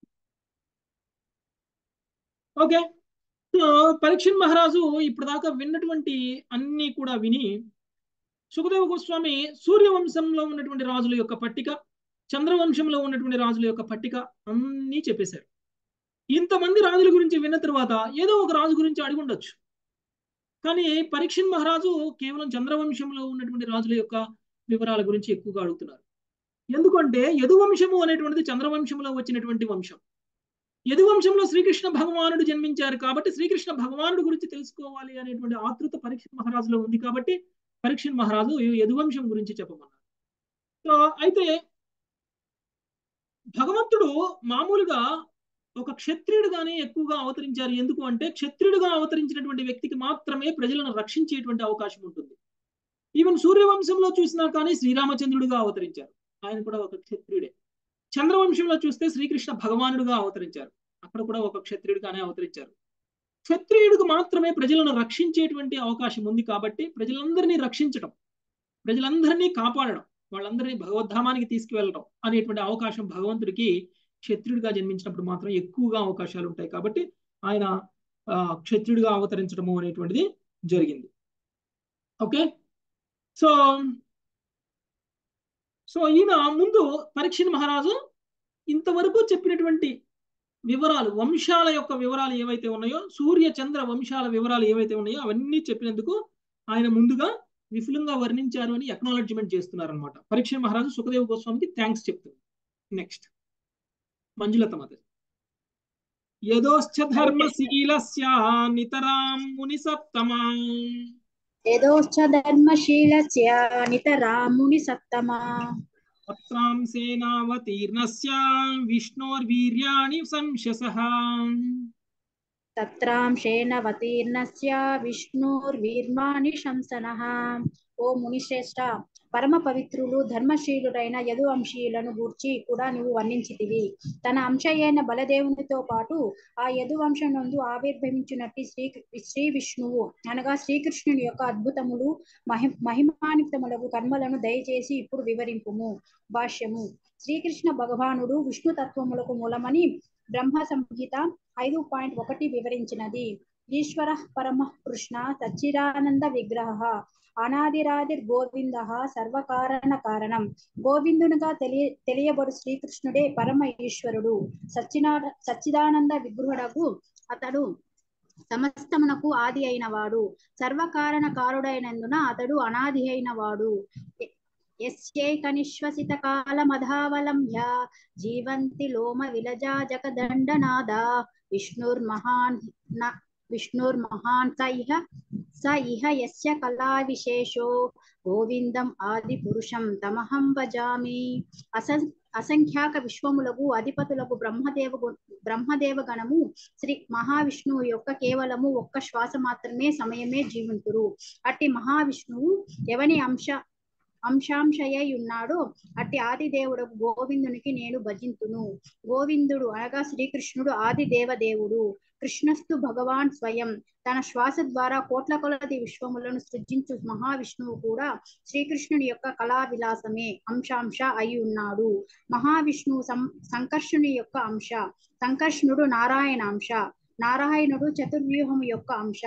ఓకే సో పరీక్షణ్ మహారాజు ఇప్పుడు దాకా విన్నటువంటి అన్ని కూడా విని సుఖదేవ గోస్వామి సూర్యవంశంలో ఉన్నటువంటి రాజుల యొక్క పట్టిక చంద్రవంశంలో ఉన్నటువంటి రాజుల యొక్క పట్టిక అన్నీ చెప్పేశారు ఇంతమంది రాజుల గురించి విన్న తర్వాత ఏదో ఒక రాజు గురించి అడిగి ఉండొచ్చు కానీ పరీక్షణ్ మహారాజు కేవలం చంద్రవంశంలో ఉన్నటువంటి రాజుల యొక్క వివరాల గురించి ఎక్కువగా అడుగుతున్నారు ఎందుకంటే యదువంశము అనేటువంటిది చంద్రవంశంలో వచ్చినటువంటి వంశం యదువంశంలో శ్రీకృష్ణ భగవానుడు జన్మించారు కాబట్టి శ్రీకృష్ణ భగవానుడు గురించి తెలుసుకోవాలి అనేటువంటి ఆతృత పరీక్ష మహారాజులో ఉంది కాబట్టి పరీక్ష మహారాజు యదువంశం గురించి చెప్పమన్నారు సో అయితే భగవంతుడు మామూలుగా ఒక క్షత్రియుడుగానే ఎక్కువగా అవతరించారు ఎందుకు అంటే క్షత్రియుడుగా అవతరించినటువంటి వ్యక్తికి మాత్రమే ప్రజలను రక్షించేటువంటి అవకాశం ఉంటుంది ఈవెన్ సూర్యవంశంలో చూసినా కానీ శ్రీరామచంద్రుడిగా అవతరించారు ఆయన కూడా ఒక క్షత్రియుడే చంద్రవంశంలో చూస్తే శ్రీకృష్ణ భగవానుడుగా అవతరించారు అక్కడ కూడా ఒక క్షత్రియుడిగానే అవతరించారు క్షత్రియుడికి మాత్రమే ప్రజలను రక్షించేటువంటి అవకాశం ఉంది కాబట్టి ప్రజలందరినీ రక్షించడం ప్రజలందరినీ కాపాడడం వాళ్ళందరినీ భగవద్ధామానికి తీసుకువెళ్ళడం అనేటువంటి అవకాశం భగవంతుడికి క్షత్రియుడిగా జన్మించినప్పుడు మాత్రం ఎక్కువగా అవకాశాలు ఉంటాయి కాబట్టి ఆయన ఆ, క్షత్రియుడిగా అవతరించడము అనేటువంటిది జరిగింది ఓకే సో సో ఈయన ముందు పరీక్ష మహారాజు ఇంతవరకు చెప్పినటువంటి వివరాలు వంశాల యొక్క వివరాలు ఏవైతే ఉన్నాయో సూర్య చంద్ర వంశాల వివరాలు ఏవైతే ఉన్నాయో అవన్నీ చెప్పినందుకు ఆయన ముందుగా విఫులంగా వర్ణించారు అని అక్నాలెడ్జ్మెంట్ చేస్తున్నారు అనమాట పరీక్ష మహారాజు సుఖదేవ గోస్వామికి థ్యాంక్స్ చెప్తుంది నెక్స్ట్ మంజులత మాత యదోశ్చ ధర్మశీలస్య నితరాం ముని సప్తమా యదోశ్చ ధర్మశీలస్య నితరాముని సత్తమా తత్రాంసేనావతీర్ణస్య విష్ణోర్వీర్యాణి సంశసః తత్రాంశేనవతీర్ణస్య విష్ణుర్వీర్మాని శంసనః ఓ మునిశ్రేష్ట పరమ పవిత్రులు ధర్మశీలుడైన యదువంశీయులను గూర్చి కూడా నువ్వు వర్ణించితివి తన అంశ అయిన బలదేవునితో పాటు ఆ యదువంశం నందు ఆవిర్భవించినట్టి శ్రీ శ్రీ విష్ణువు అనగా శ్రీకృష్ణుని యొక్క అద్భుతములు మహి మహిమానితములకు కర్మలను దయచేసి ఇప్పుడు వివరింపుము భాష్యము శ్రీకృష్ణ భగవానుడు విష్ణు తత్వములకు మూలమని బ్రహ్మ సంహిత ఐదు పాయింట్ ఒకటి వివరించినది ఈశ్వర పరమ కృష్ణ సచ్చిదానంద విగ్రహ అనాదిరాదిర్ గోవింద సర్వకారణ కారణం గోవిందునిగా తెలియ తెలియబడు శ్రీకృష్ణుడే పరమ ఈశ్వరుడు సచ్చినా సచ్చిదానంద విగ్రహుడకు అతడు సమస్తమునకు ఆది అయిన వాడు సర్వకారణ కారుడైనందున అతడు అనాది అయిన వాడు యస్యైక నిశ్వసిత కాలమధావలంబ్య జీవంతి లోమ విలజా జగదండనాద విష్ణుర్మహాన్ న- విష్ణుర్మహాన్ స ఇహ స ఇహ యస్య కళా విశేషో గోవిందం ఆది పురుషం తమహం భజామి అస అసంఖ్యాక విశ్వములకు అధిపతులకు బ్రహ్మదేవ గు- బ్రహ్మదేవ గణము శ్రీ మహావిష్ణువు యొక్క కేవలము ఒక్క శ్వాస మాత్రమే సమయమే జీవింతురు అట్టి మహావిష్ణువు ఎవని అంశ అంశాంశయై ఉన్నాడో అట్టి ఆది దేవుడు గోవిందునికి నేను భజింతును గోవిందుడు అనగా శ్రీకృష్ణుడు ఆది దేవదేవుడు కృష్ణస్తు భగవాన్ స్వయం తన శ్వాస ద్వారా కోట్ల కొలది విశ్వములను సృజించు మహావిష్ణువు కూడా శ్రీకృష్ణుడి యొక్క కళా విలాసమే అంశాంశ అయి ఉన్నాడు మహావిష్ణువు సం సంకర్షుని యొక్క అంశ సంకర్షణుడు నారాయణ అంశ నారాయణుడు చతుర్వ్యూహం యొక్క అంశ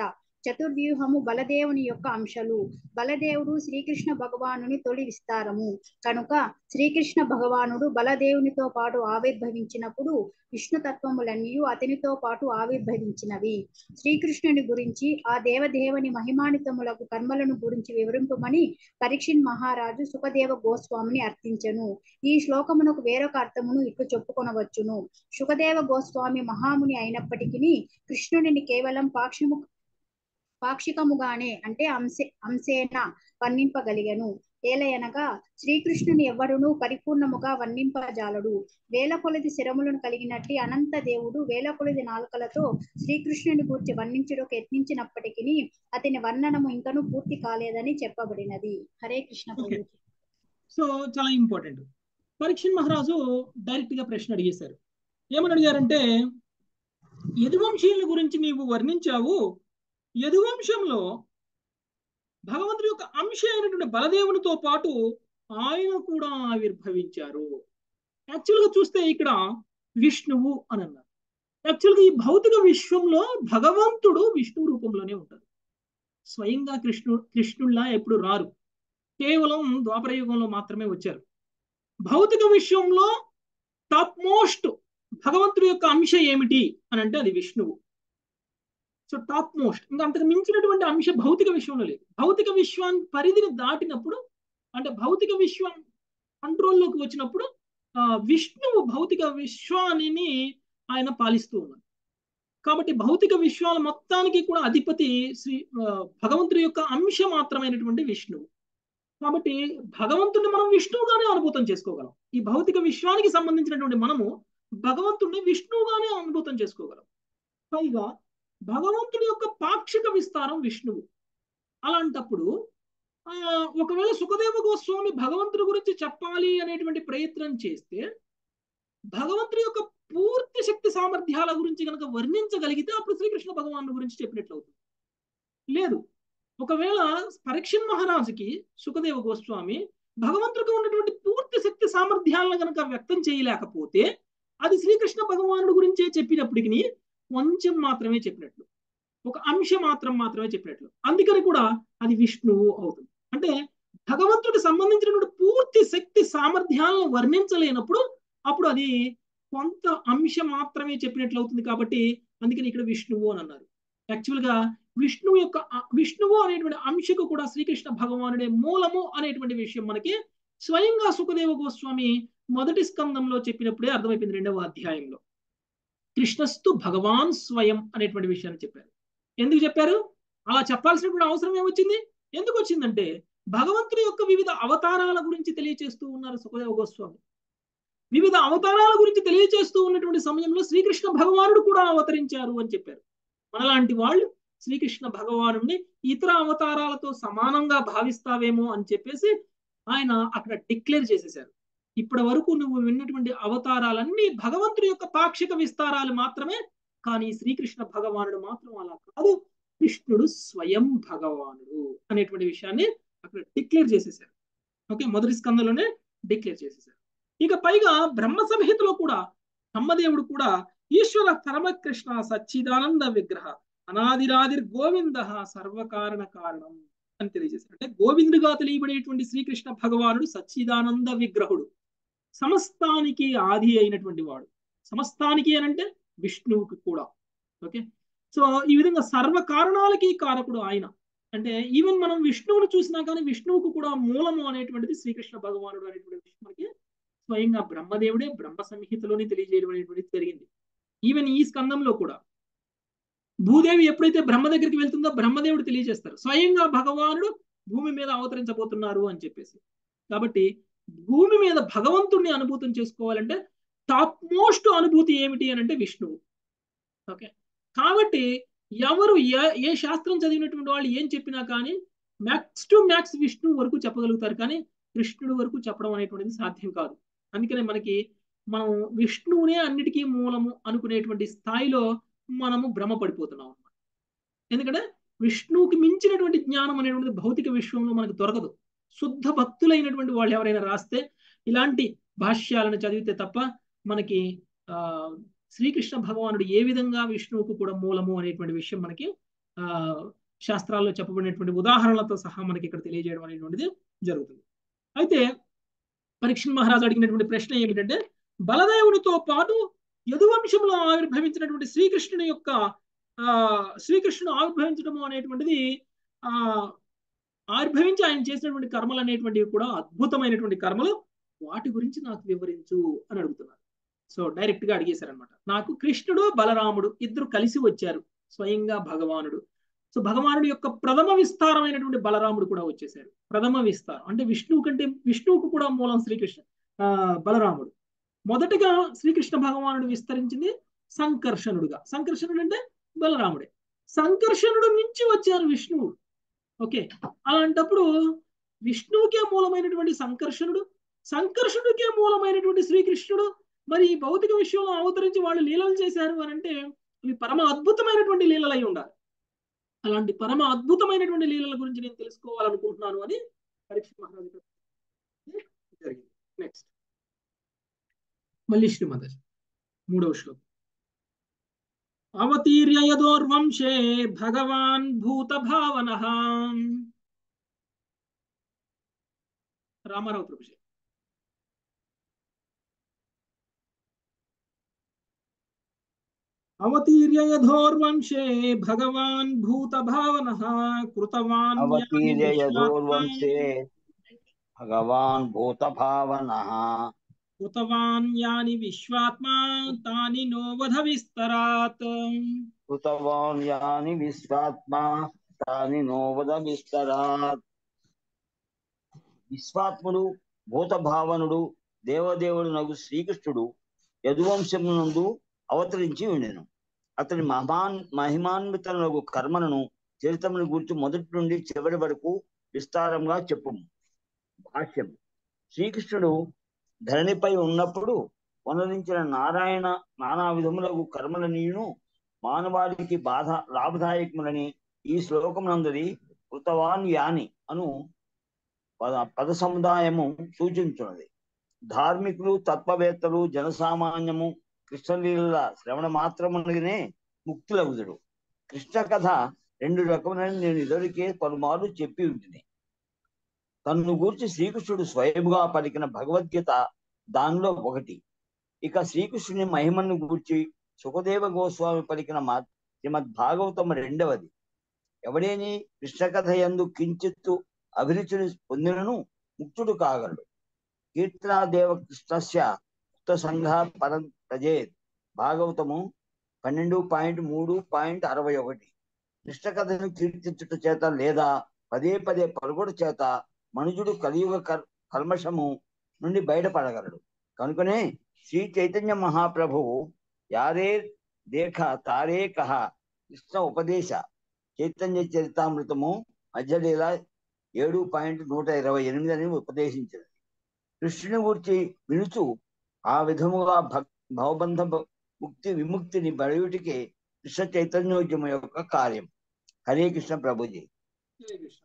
చతుర్వ్యూహము బలదేవుని యొక్క అంశాలు బలదేవుడు శ్రీకృష్ణ భగవానుని తొలి విస్తారము కనుక శ్రీకృష్ణ భగవానుడు బలదేవునితో పాటు ఆవిర్భవించినప్పుడు విష్ణు తత్వములన్నీ అతనితో పాటు ఆవిర్భవించినవి శ్రీకృష్ణుని గురించి ఆ దేవదేవుని మహిమానితములకు కర్మలను గురించి వివరింపమని పరీక్షిన్ మహారాజు సుఖదేవ గోస్వామిని అర్థించెను ఈ శ్లోకమునకు వేరొక అర్థమును ఇట్లు చెప్పుకొనవచ్చును సుఖదేవ గోస్వామి మహాముని అయినప్పటికీ కృష్ణుడిని కేవలం పాక్షిము పాక్షికముగానే అంటే అంశే అంశేన వర్ణింపగలిగను ఏలయనగా శ్రీకృష్ణుని ఎవ్వడును పరిపూర్ణముగా వర్ణింపజాలడు వేల కొలది శిరములను కలిగినట్టి అనంత దేవుడు వేల కొలది నాలుకలతో శ్రీకృష్ణుని గురించి వర్ణించుటకు యత్నించినప్పటికీ అతని వర్ణనము ఇంకనూ పూర్తి కాలేదని చెప్పబడినది హరే కృష్ణ Okay. ప్రభుజీ. సో చాలా ఇంపార్టెంట్ పరీక్షణ్ మహారాజు డైరెక్ట్ గా ప్రశ్న అడిగేశారు ఏమని అడిగారంటే యదువంశీయుల గురించి నీవు వర్ణించావు యదువంశంలో భగవంతుడి యొక్క అంశ అయినటువంటి బలదేవునితో పాటు ఆయన కూడా ఆవిర్భవించారు యాక్చువల్గా చూస్తే ఇక్కడ విష్ణువు అని అన్నారు యాక్చువల్గా ఈ భౌతిక విశ్వంలో భగవంతుడు విష్ణు రూపంలోనే ఉంటారు స్వయంగా కృష్ణు కృష్ణుల్లా ఎప్పుడు రారు కేవలం ద్వాపర యుగంలో మాత్రమే వచ్చారు భౌతిక విశ్వంలో టాప్ మోస్ట్ భగవంతుడి యొక్క అంశ ఏమిటి అని అంటే అది విష్ణువు సో టాప్ మోస్ట్ ఇంకా అంతకు మించినటువంటి అంశ భౌతిక విశ్వంలో లేదు భౌతిక విశ్వాన్ని పరిధిని దాటినప్పుడు అంటే భౌతిక విశ్వం కంట్రోల్లోకి వచ్చినప్పుడు ఆ, విష్ణువు భౌతిక విశ్వాన్ని ఆయన పాలిస్తూ ఉన్నాడు కాబట్టి భౌతిక విశ్వాల మొత్తానికి కూడా అధిపతి శ్రీ ఆ, భగవంతుడి యొక్క అంశ మాత్రమైనటువంటి విష్ణువు కాబట్టి భగవంతుడిని మనం విష్ణువుగానే అనుభూతం చేసుకోగలం ఈ భౌతిక విశ్వానికి సంబంధించినటువంటి మనము భగవంతుడిని విష్ణువుగానే అనుభూతం చేసుకోగలం పైగా భగవంతుడి యొక్క పాక్షిక విస్తారం విష్ణువు అలాంటప్పుడు ఆ ఒకవేళ సుఖదేవ గోస్వామి భగవంతుడి గురించి చెప్పాలి అనేటువంటి ప్రయత్నం చేస్తే భగవంతుడి యొక్క పూర్తి శక్తి సామర్థ్యాల గురించి కనుక వర్ణించగలిగితే అప్పుడు శ్రీకృష్ణ భగవాను గురించి చెప్పినట్లు అవుతుంది లేదు ఒకవేళ పరీక్షణ్ మహారాజుకి సుఖదేవ గోస్వామి భగవంతుడికి ఉన్నటువంటి పూర్తి శక్తి సామర్థ్యాలను కనుక వ్యక్తం చేయలేకపోతే అది శ్రీకృష్ణ భగవానుడి గురించే చెప్పినప్పటికీ కొంచెం మాత్రమే చెప్పినట్లు ఒక అంశం మాత్రం మాత్రమే చెప్పినట్లు అందుకని కూడా అది విష్ణువు అవుతుంది అంటే భగవంతుడికి సంబంధించినటువంటి పూర్తి శక్తి సామర్థ్యాలను వర్ణించలేనప్పుడు అప్పుడు అది కొంత అంశం మాత్రమే చెప్పినట్లు అవుతుంది కాబట్టి అందుకని ఇక్కడ విష్ణువు అని అన్నారు యాక్చువల్ గా విష్ణువు యొక్క విష్ణువు అనేటువంటి అంశకు కూడా శ్రీకృష్ణ భగవానుడే మూలము అనేటువంటి విషయం మనకి స్వయంగా సుఖదేవ గోస్వామి మొదటి స్కందంలో చెప్పినప్పుడే అర్థమైపోయింది రెండవ అధ్యాయంలో కృష్ణస్తు భగవాన్ స్వయం అనేటువంటి విషయాన్ని చెప్పారు ఎందుకు చెప్పారు అలా చెప్పాల్సినటువంటి అవసరం ఏమొచ్చింది ఎందుకు వచ్చిందంటే భగవంతుడి యొక్క వివిధ అవతారాల గురించి తెలియచేస్తూ ఉన్నారు సుఖదేవ గోస్వామి వివిధ అవతారాల గురించి తెలియచేస్తూ ఉన్నటువంటి సమయంలో శ్రీకృష్ణ భగవానుడు కూడా అవతరించారు అని చెప్పారు మనలాంటి వాళ్ళు శ్రీకృష్ణ భగవానుడిని ఇతర అవతారాలతో సమానంగా భావిస్తావేమో అని చెప్పేసి ఆయన అక్కడ డిక్లేర్ చేసేశారు ఇప్పటి వరకు నువ్వు విన్నటువంటి అవతారాలన్నీ భగవంతుడి యొక్క పాక్షిక విస్తారాలు మాత్రమే కానీ శ్రీకృష్ణ భగవానుడు మాత్రం అలా కాదు కృష్ణుడు స్వయం భగవానుడు అనేటువంటి విషయాన్ని అక్కడ డిక్లేర్ చేసేసారు ఓకే మొదటి స్కందంలోనే డిక్లేర్ చేసేసారు ఇక పైగా బ్రహ్మ సంహితలో కూడా బ్రహ్మదేవుడు కూడా ఈశ్వర పరమకృష్ణ సచ్చిదానంద విగ్రహ అనాదిరాదిర్ గోవింద సర్వకారణ కారణం అని తెలియజేశారు అంటే గోవిందుగా తెలియబడేటువంటి శ్రీకృష్ణ భగవానుడు సచ్చిదానంద విగ్రహుడు సమస్తానికి ఆది అయినటువంటి వాడు సమస్తానికి అనంటే విష్ణువుకి కూడా ఓకే సో ఈ విధంగా సర్వ కారణాలకి కారకుడు ఆయన అంటే ఈవెన్ మనం విష్ణువును చూసినా కానీ విష్ణువుకు కూడా మూలము అనేటువంటిది శ్రీకృష్ణ భగవానుడు అనేటువంటి విషయం మనకి స్వయంగా బ్రహ్మదేవుడే బ్రహ్మ సంహితలోనే తెలియజేయడం అనేటువంటిది జరిగింది ఈవెన్ ఈ స్కందంలో కూడా భూదేవి ఎప్పుడైతే బ్రహ్మ దగ్గరికి వెళ్తుందో బ్రహ్మదేవుడు తెలియజేస్తారు స్వయంగా భగవానుడు భూమి మీద అవతరించబోతున్నారు అని చెప్పేసి కాబట్టి భూమి మీద భగవంతుడిని అనుభూతం చేసుకోవాలంటే టాప్ మోస్ట్ అనుభూతి ఏమిటి అని అంటే విష్ణువు ఓకే కాబట్టి ఎవరు ఏ ఏ శాస్త్రం చదివినటువంటి వాళ్ళు ఏం చెప్పినా కానీ మ్యాక్స్ టు మ్యాక్స్ విష్ణువు వరకు చెప్పగలుగుతారు కానీ కృష్ణుడు వరకు చెప్పడం అనేటువంటిది సాధ్యం కాదు అందుకనే మనకి మనం విష్ణువునే అన్నిటికీ మూలము అనుకునేటువంటి స్థాయిలో మనము భ్రమపడిపోతున్నాం అనమాట ఎందుకంటే విష్ణువుకి మించినటువంటి జ్ఞానం అనేటువంటిది భౌతిక విశ్వంలో మనకు దొరకదు శుద్ధ భక్తులైనటువంటి వాళ్ళు ఎవరైనా రాస్తే ఇలాంటి భాష్యాలను చదివితే తప్ప మనకి ఆ శ్రీకృష్ణ భగవానుడు ఏ విధంగా విష్ణువుకు కూడా మూలము అనేటువంటి విషయం మనకి ఆ శాస్త్రాల్లో చెప్పబడినటువంటి ఉదాహరణలతో సహా మనకి ఇక్కడ తెలియజేయడం అనేటువంటిది జరుగుతుంది అయితే పరీక్షణ్ మహారాజు అడిగినటువంటి ప్రశ్న ఏమిటంటే బలదేవునితో పాటు యదువంశంలో ఆవిర్భవించినటువంటి శ్రీకృష్ణుని యొక్క ఆ శ్రీకృష్ణుడు ఆవిర్భవించడము అనేటువంటిది ఆ ఆవిర్భవించి ఆయన చేసినటువంటి కర్మలు అనేటువంటివి కూడా అద్భుతమైనటువంటి కర్మలు వాటి గురించి నాకు వివరించు అని అడుగుతున్నారు సో డైరెక్ట్ గా అడిగేశారనమాట నాకు కృష్ణుడు బలరాముడు ఇద్దరు కలిసి వచ్చారు స్వయంగా భగవానుడు సో భగవానుడి యొక్క ప్రథమ విస్తారమైనటువంటి బలరాముడు కూడా వచ్చేసారు ప్రథమ విస్తారం అంటే విష్ణువు కంటే విష్ణువుకు కూడా మూలం శ్రీకృష్ణ ఆ బలరాముడు మొదటగా శ్రీకృష్ణ భగవానుడు విస్తరించింది సంకర్షణుడుగా సంకర్షణుడు అంటే బలరాముడే సంకర్షణుడు నుంచి వచ్చారు విష్ణువు ఓకే అలాంటప్పుడు విష్ణువుకే మూలమైనటువంటి సంకర్షణుడు సంకర్షణుడికే మూలమైనటువంటి శ్రీకృష్ణుడు మరి ఈ భౌతిక విషయంలో అవతరించి వాళ్ళు లీలలు చేశారు అని అంటే ఇవి పరమ అద్భుతమైనటువంటి లీలలై ఉండాలి అలాంటి పరమ అద్భుతమైనటువంటి లీలల గురించి నేను తెలుసుకోవాలనుకుంటున్నాను అని పరీక్ష మహారాజు జరిగింది నెక్స్ట్ మళ్ళీ శ్రీమద మూడవ శ్లోకం అవతీర్య యదోర్వంశే భగవాన్ భూత భావన రామారావు ప్రభుజీ అవతీర్య యథోర్వంశే భగవాన్ భూత భావన కృతవాన్ అవతీర్య యథోర్వంశే భగవాన్ భూత భావన కృతవాన్ యాని విశ్వాత్మా తాని నోవధ విస్తరాత్ కృతవాన్ యాని విశ్వాత్మా తాని నోవద విస్తరాత్ విశ్వాత్ముడు భూత భావనుడు దేవదేవుడు నగు శ్రీకృష్ణుడు యదువంశమునందు అవతరించి ఉండెను అతని మహాన్ మహిమాన్వితనగు కర్మలను చరిత్రమును గురించి మొదటి నుండి చివరి వరకు విస్తారంగా చెప్పుము భాష్యం శ్రీకృష్ణుడు ధరణిపై ఉన్నప్పుడు వనరించిన నారాయణ నానా విధములకు కర్మలనీయును మానవాళికి బాధ లాభదాయకములని ఈ శ్లోకమునందరి కృతవాన్ యాని అను పద పద సముదాయము సూచించున్నది ధార్మికులు తత్వవేత్తలు జనసామాన్యము కృష్ణలీల శ్రవణ మాత్రమునగానే ముక్తులగుదుడు కృష్ణ కథ రెండు రకములని నేను ఇదివరకే పలుమార్లు చెప్పి ఉంటుంది తన్ను గూర్చి శ్రీకృష్ణుడు స్వయముగా పలికిన భగవద్గీత దానిలో ఒకటి ఇక శ్రీకృష్ణుని మహిమను గూర్చి సుఖదేవ గోస్వామి పలికిన మా శ్రీమద్ భాగవతం రెండవది ఎవడేని కృష్ణ కథ ఎందు కించిత్తు అభిరుచిని పొందినను ముక్తుడు కాగలడు కీర్తనాదేవ కృష్ణస్య ముక్త సంఘ పరం ప్రజేత్ భాగవతము పన్నెండు పాయింట్ మూడు పాయింట్ అరవై ఒకటి కృష్ణ కథను కీర్తించుట చేత లేదా పదే పదే పలుకుడు చేత మనుజుడు కలియుగ కల్ కల్మషము నుండి బయటపడగలడు కనుకనే శ్రీ చైతన్య మహాప్రభువు యారే దేఖ తారే కహ కృష్ణ ఉపదేశ చైతన్య చరితామృతము మధ్యలీల ఏడు పాయింట్ నూట ఇరవై ఎనిమిది అని ఉపదేశించింది కృష్ణుని గురించి వినుచు ఆ విధముగా భక్ భవబంధ ముక్తి విముక్తిని బడయుటికి కృష్ణ చైతన్యోద్యమం యొక్క కార్యం హరే కృష్ణ ప్రభుజీ హరే కృష్ణ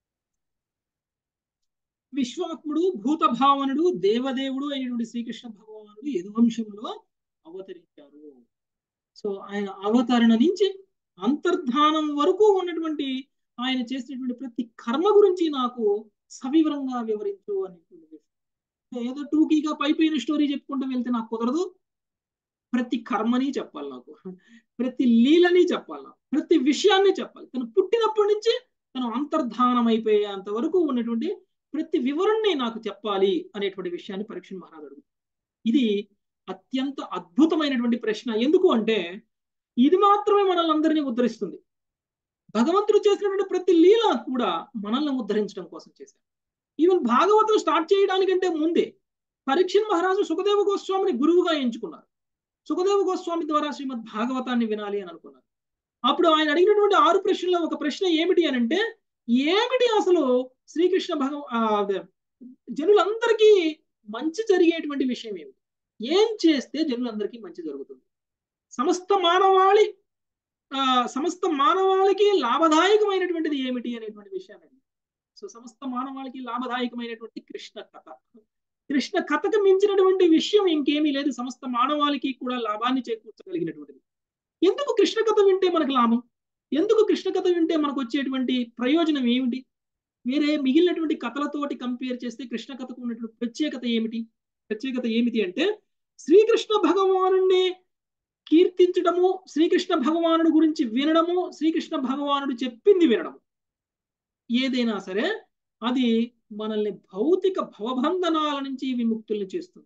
విశ్వాత్ముడు భూత భావనుడు దేవదేవుడు అయినటువంటి శ్రీకృష్ణ భగవానుడు యదువంశంలో అవతరించారు సో ఆయన అవతరణ నుంచి అంతర్ధానం వరకు ఉన్నటువంటి ఆయన చేసినటువంటి ప్రతి కర్మ గురించి నాకు సవివరంగా వివరించు అనేటువంటి ఏదో టూకీగా పైపోయిన స్టోరీ చెప్పుకుంటూ వెళ్తే నాకు కుదరదు ప్రతి కర్మని చెప్పాలి నాకు ప్రతి లీలని చెప్పాలి నాకు ప్రతి విషయాన్ని చెప్పాలి తను పుట్టినప్పటి నుంచి తను అంతర్ధానం అయిపోయేంత వరకు ఉన్నటువంటి ప్రతి వివరణని నాకు చెప్పాలి అనేటువంటి విషయాన్ని పరీక్ష మహారాజు అడుగుతారు ఇది అత్యంత అద్భుతమైనటువంటి ప్రశ్న ఎందుకు అంటే ఇది మాత్రమే మనల్ని అందరినీ ఉద్ధరిస్తుంది భగవంతుడు చేసినటువంటి ప్రతి లీల కూడా మనల్ని ఉద్ధరించడం కోసం చేశారు ఈవెన్ భాగవతం స్టార్ట్ చేయడానికంటే ముందే పరీక్ష మహారాజు సుఖదేవ గోస్వామిని గురువుగా ఎంచుకున్నారు సుఖదేవ గోస్వామి ద్వారా శ్రీమద్ భాగవతాన్ని వినాలి అని అనుకున్నారు అప్పుడు ఆయన అడిగినటువంటి ఆరు ప్రశ్నల్లో ఒక ప్రశ్న ఏమిటి అని అంటే ఏమిటి అసలు శ్రీకృష్ణ భగవ జనులందరికీ మంచి జరిగేటువంటి విషయం ఏమిటి ఏం చేస్తే జనులందరికీ మంచి జరుగుతుంది సమస్త మానవాళి ఆ సమస్త మానవాళికి లాభదాయకమైనటువంటిది ఏమిటి అనేటువంటి విషయాన్ని సో సమస్త మానవాళికి లాభదాయకమైనటువంటి కృష్ణ కథ కృష్ణ కథకు మించినటువంటి విషయం ఇంకేమీ లేదు సమస్త మానవాళికి కూడా లాభాన్ని చేకూర్చగలిగినటువంటిది ఎందుకు కృష్ణ కథ వింటే మనకు లాభం ఎందుకు కృష్ణ కథ వింటే మనకు వచ్చేటువంటి ప్రయోజనం ఏమిటి వేరే మిగిలినటువంటి కథలతోటి కంపేర్ చేస్తే కృష్ణ కథకు ఉన్నటువంటి ప్రత్యేకత ఏమిటి ప్రత్యేకత ఏమిటి అంటే శ్రీకృష్ణ భగవానుణ్ణి కీర్తించడము శ్రీకృష్ణ భగవానుడు గురించి వినడము శ్రీకృష్ణ భగవానుడు చెప్పింది వినడము ఏదైనా సరే అది మనల్ని భౌతిక భవబంధనాల నుంచి విముక్తుల్ని చేస్తుంది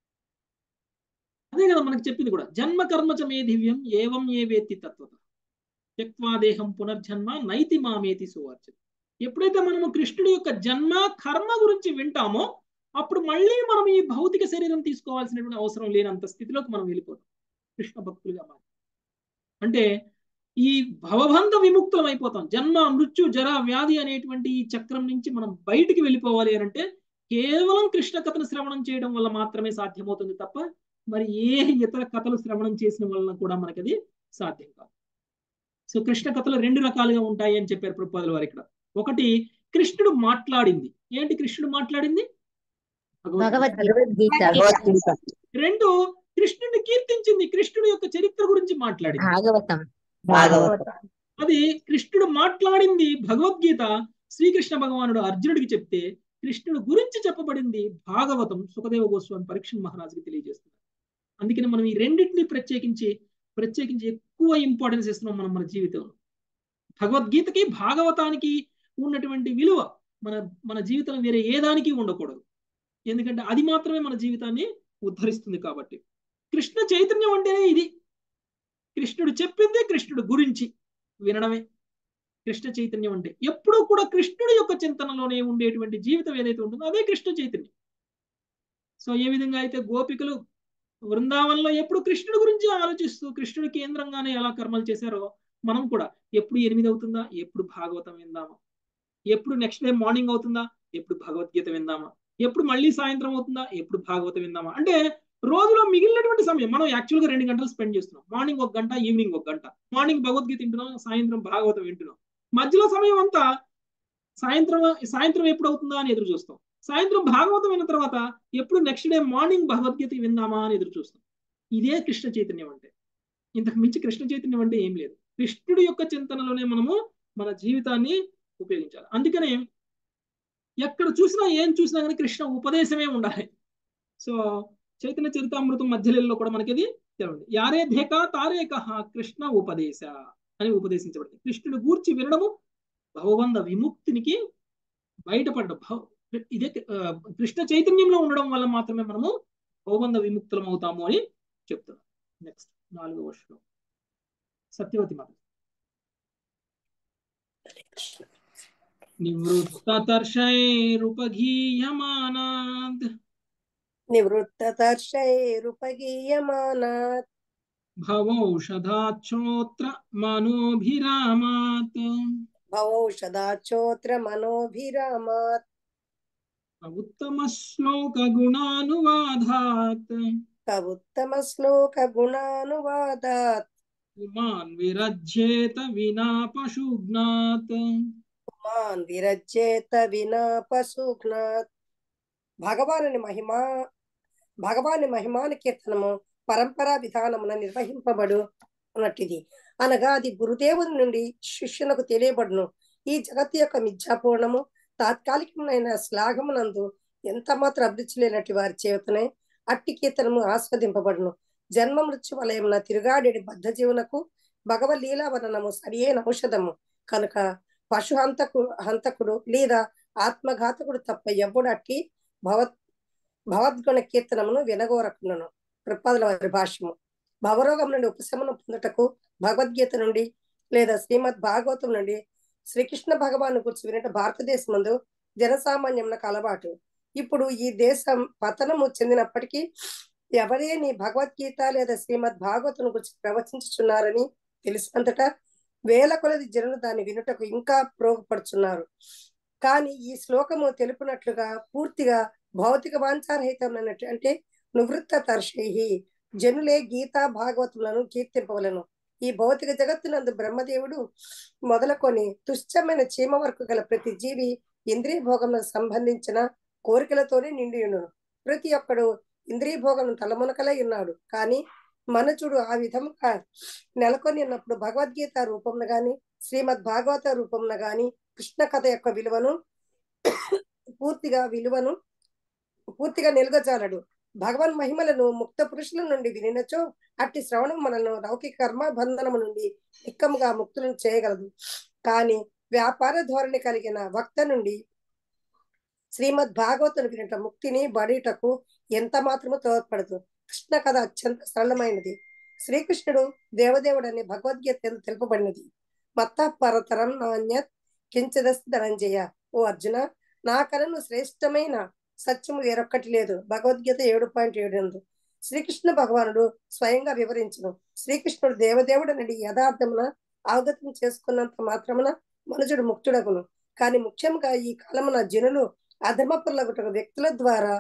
అదే కదా మనకి చెప్పింది కూడా జన్మ కర్మచ మే దివ్యం ఏవం ఏ వేత్తి తత్వత త్యక్వాదేహం పునర్జన్మ నైతి మామేతి సువార్చన ఎప్పుడైతే మనము కృష్ణుడి యొక్క జన్మ కర్మ గురించి వింటామో అప్పుడు మళ్ళీ మనం ఈ భౌతిక శరీరం తీసుకోవాల్సినటువంటి అవసరం లేనంత స్థితిలోకి మనం వెళ్ళిపోతాం కృష్ణ భక్తులుగా మారి అంటే ఈ భవబంధ విముక్తులం అయిపోతాం జన్మ మృత్యు జర వ్యాధి అనేటువంటి ఈ చక్రం నుంచి మనం బయటికి వెళ్ళిపోవాలి అని అంటే కేవలం కృష్ణ కథను శ్రవణం చేయడం వల్ల మాత్రమే సాధ్యమవుతుంది తప్ప మరి ఏ ఇతర కథలు శ్రవణం చేసిన వలన కూడా మనకి అది సాధ్యం కాదు సో కృష్ణ కథలు రెండు రకాలుగా ఉంటాయి అని చెప్పారు ప్రభుపాదుల వారు ఇక్కడ ఒకటి కృష్ణుడు మాట్లాడింది ఏంటి కృష్ణుడు మాట్లాడింది భగవద్గీత రెండు కృష్ణుడిని కీర్తించింది కృష్ణుడి యొక్క చరిత్ర గురించి మాట్లాడింది భాగవతం అది కృష్ణుడు మాట్లాడింది భగవద్గీత శ్రీకృష్ణ భగవానుడు అర్జునుడికి చెప్తే కృష్ణుడు గురించి చెప్పబడింది భాగవతం సుఖదేవ గోస్వామి పరీక్ష మహారాజుకి తెలియజేస్తున్నారు అందుకని మనం ఈ రెండింటిని ప్రత్యేకించి ప్రత్యేకించి ఎక్కువ ఇంపార్టెన్స్ ఇస్తున్నాం మనం మన జీవితంలో భగవద్గీతకి భాగవతానికి ఉన్నటువంటి విలువ మన మన జీవితంలో వేరే ఏ దానికి ఉండకూడదు ఎందుకంటే అది మాత్రమే మన జీవితాన్ని ఉద్ధరిస్తుంది కాబట్టి కృష్ణ చైతన్యం అంటేనే ఇది కృష్ణుడు చెప్పింది కృష్ణుడు గురించి వినడమే కృష్ణ చైతన్యం అంటే ఎప్పుడూ కూడా కృష్ణుడి యొక్క చింతనలోనే ఉండేటువంటి జీవితం ఏదైతే ఉంటుందో అదే కృష్ణ చైతన్యం సో ఏ విధంగా అయితే గోపికలు బృందావనంలో ఎప్పుడు కృష్ణుడి గురించి ఆలోచిస్తూ కృష్ణుడి కేంద్రంగానే ఎలా కర్మలు చేశారో మనం కూడా ఎప్పుడు ఎనిమిది అవుతుందా ఎప్పుడు భాగవతం విందామా ఎప్పుడు నెక్స్ట్ డే మార్నింగ్ అవుతుందా ఎప్పుడు భగవద్గీత విందామా ఎప్పుడు మళ్ళీ సాయంత్రం అవుతుందా ఎప్పుడు భాగవతం విందామా అంటే రోజులో మిగిలినటువంటి సమయం మనం యాక్చువల్గా రెండు గంటలు స్పెండ్ చేస్తున్నాం మార్నింగ్ ఒక గంట ఈవినింగ్ ఒక గంట మార్నింగ్ భగవద్గీత వింటున్నాం సాయంత్రం భాగవతం వింటున్నాం మధ్యలో సమయం అంతా సాయంత్రం సాయంత్రం ఎప్పుడు అవుతుందా అని ఎదురు చూస్తాం సాయంత్రం భాగవతం విన్న తర్వాత ఎప్పుడు నెక్స్ట్ డే మార్నింగ్ భగవద్గీత విందామా అని ఎదురు చూస్తాం ఇదే కృష్ణ చైతన్యం అంటే ఇంతకు మించి కృష్ణ చైతన్యం అంటే ఏం లేదు కృష్ణుడి యొక్క చింతనలోనే మనము మన జీవితాన్ని ఉపయోగించాలి అందుకనే ఎక్కడ చూసినా ఏం చూసినా కానీ కృష్ణ ఉపదేశమే ఉండాలి సో చైతన్య చరితామృతం మధ్యలో కూడా మనకి ఇది తెలవండి యారే ధేక తారే కహ కృష్ణ ఉపదేశ అని ఉపదేశించబడింది కృష్ణుడు గూర్చి వినడము భవబంధ విముక్తినికి బయటపడ్డ భవ ఇదే కృష్ణ చైతన్యంలో ఉండడం వల్ల మాత్రమే మనము భవబంధ విముక్తులం అవుతాము అని చెప్తున్నాం నెక్స్ట్ నాలుగో వర్షం సత్యవతి మాత నివృత్తతర్షైరుపగీయమానాద్ నివృత్తతర్షైరుపగీయమానాత్ భవౌషధాచ్చోత్ర మనోభిరామాత్ భవౌషధాచోత్ర మనోభిరామాత్ ఉత్తమ శ్లోక గుణానువాదాత్ కవుత్తమ శ్లోక గుణానువాదాత్ పుమాన్ విరజ్యేత వినా పశుఘ్నాత్ మాన్ విరజ్యేత వినా పశుఘ్నాత్ భగవానుని మహిమా భగవాని మహిమాని కీర్తనము పరంపరా విధానమున నిర్వహింపబడు అన్నట్టుది అనగా అది గురుదేవుని నుండి శిష్యునకు తెలియబడును ఈ జగత్తు యొక్క మిథ్యాపూర్ణము తాత్కాలికమైన శ్లాఘమునందు ఎంత మాత్రం అభిరుచి లేనట్టు వారి చేతనే అట్టి కీర్తనము ఆస్వాదింపబడును జన్మ మృత్యు వలయమున తిరుగాడేడి బద్ధ జీవునకు భగవలీలా వర్ణనము సరియైన ఔషధము కనుక పశు హంతకు హంతకుడు లేదా ఆత్మఘాతకుడు తప్ప ఎవ్వడు అట్టి భవత్ భవద్గుణ కీర్తనమును వినగోరకును ప్రపాదుల వారి భాష్యము భవరోగం నుండి ఉపశమనం పొందుటకు భగవద్గీత నుండి లేదా శ్రీమద్ భాగవతం నుండి శ్రీకృష్ణ భగవాను గురించి వినట భారతదేశం ముందు జనసామాన్యమునకు అలవాటు ఇప్పుడు ఈ దేశం పతనము చెందినప్పటికీ ఎవరేని భగవద్గీత లేదా శ్రీమద్ భాగవతం గురించి ప్రవచించుచున్నారని తెలిసినంతటా వేల కొలది జనులు దాన్ని వినుటకు ఇంకా ప్రోగపడుచున్నారు కానీ ఈ శ్లోకము తెలుపునట్లుగా పూర్తిగా భౌతిక వాంఛారహితమైనట్టు అంటే నివృత్త తర్షై జనులే గీతా భాగవతులను కీర్తింపవలను ఈ భౌతిక జగత్తునందు బ్రహ్మదేవుడు మొదలుకొని తుష్టమైన చీమ వరకు గల ప్రతి జీవి ఇంద్రియ భోగములకు సంబంధించిన కోరికలతోనే నిండి ఉండును ప్రతి ఒక్కడు ఇంద్రియ భోగం తలమునకలై ఉన్నాడు కానీ మనుచుడు ఆ విధముగా నెలకొని ఉన్నప్పుడు భగవద్గీత రూపంలో గాని శ్రీమద్ భాగవత రూపంలో గాని కృష్ణ కథ యొక్క విలువను పూర్తిగా విలువను పూర్తిగా నిలగజాలడు భగవన్ మహిమలను ముక్త పురుషుల నుండి వినినచో అట్టి శ్రవణం మనను లౌకిక కర్మ బంధనము నుండి ఇక్కముగా ముక్తులను చేయగలదు కానీ వ్యాపార ధోరణి కలిగిన వక్త నుండి శ్రీమద్ భాగవతుని వినట ముక్తిని బడిటకు ఎంత మాత్రము తోడ్పడదు కృష్ణ కథ అత్యంత సరళమైనది శ్రీకృష్ణుడు దేవదేవుడని భగవద్గీత ఎందు తెలుపబడినది మత్త పరతరం నాణ్యత్ కించదస్తి ధనంజయ ఓ అర్జున నా కలను శ్రేష్టమైన సత్యము వేరొక్కటి లేదు భగవద్గీత ఏడు పాయింట్ ఏడు ఎనిమిది శ్రీకృష్ణ భగవానుడు స్వయంగా వివరించును శ్రీకృష్ణుడు దేవదేవుడనడి యథార్థమున అవగతం చేసుకున్నంత మాత్రమున మనుజుడు ముక్తుడగును కానీ ముఖ్యంగా ఈ కాలమున జనులు అధర్మపురులగుట వ్యక్తుల ద్వారా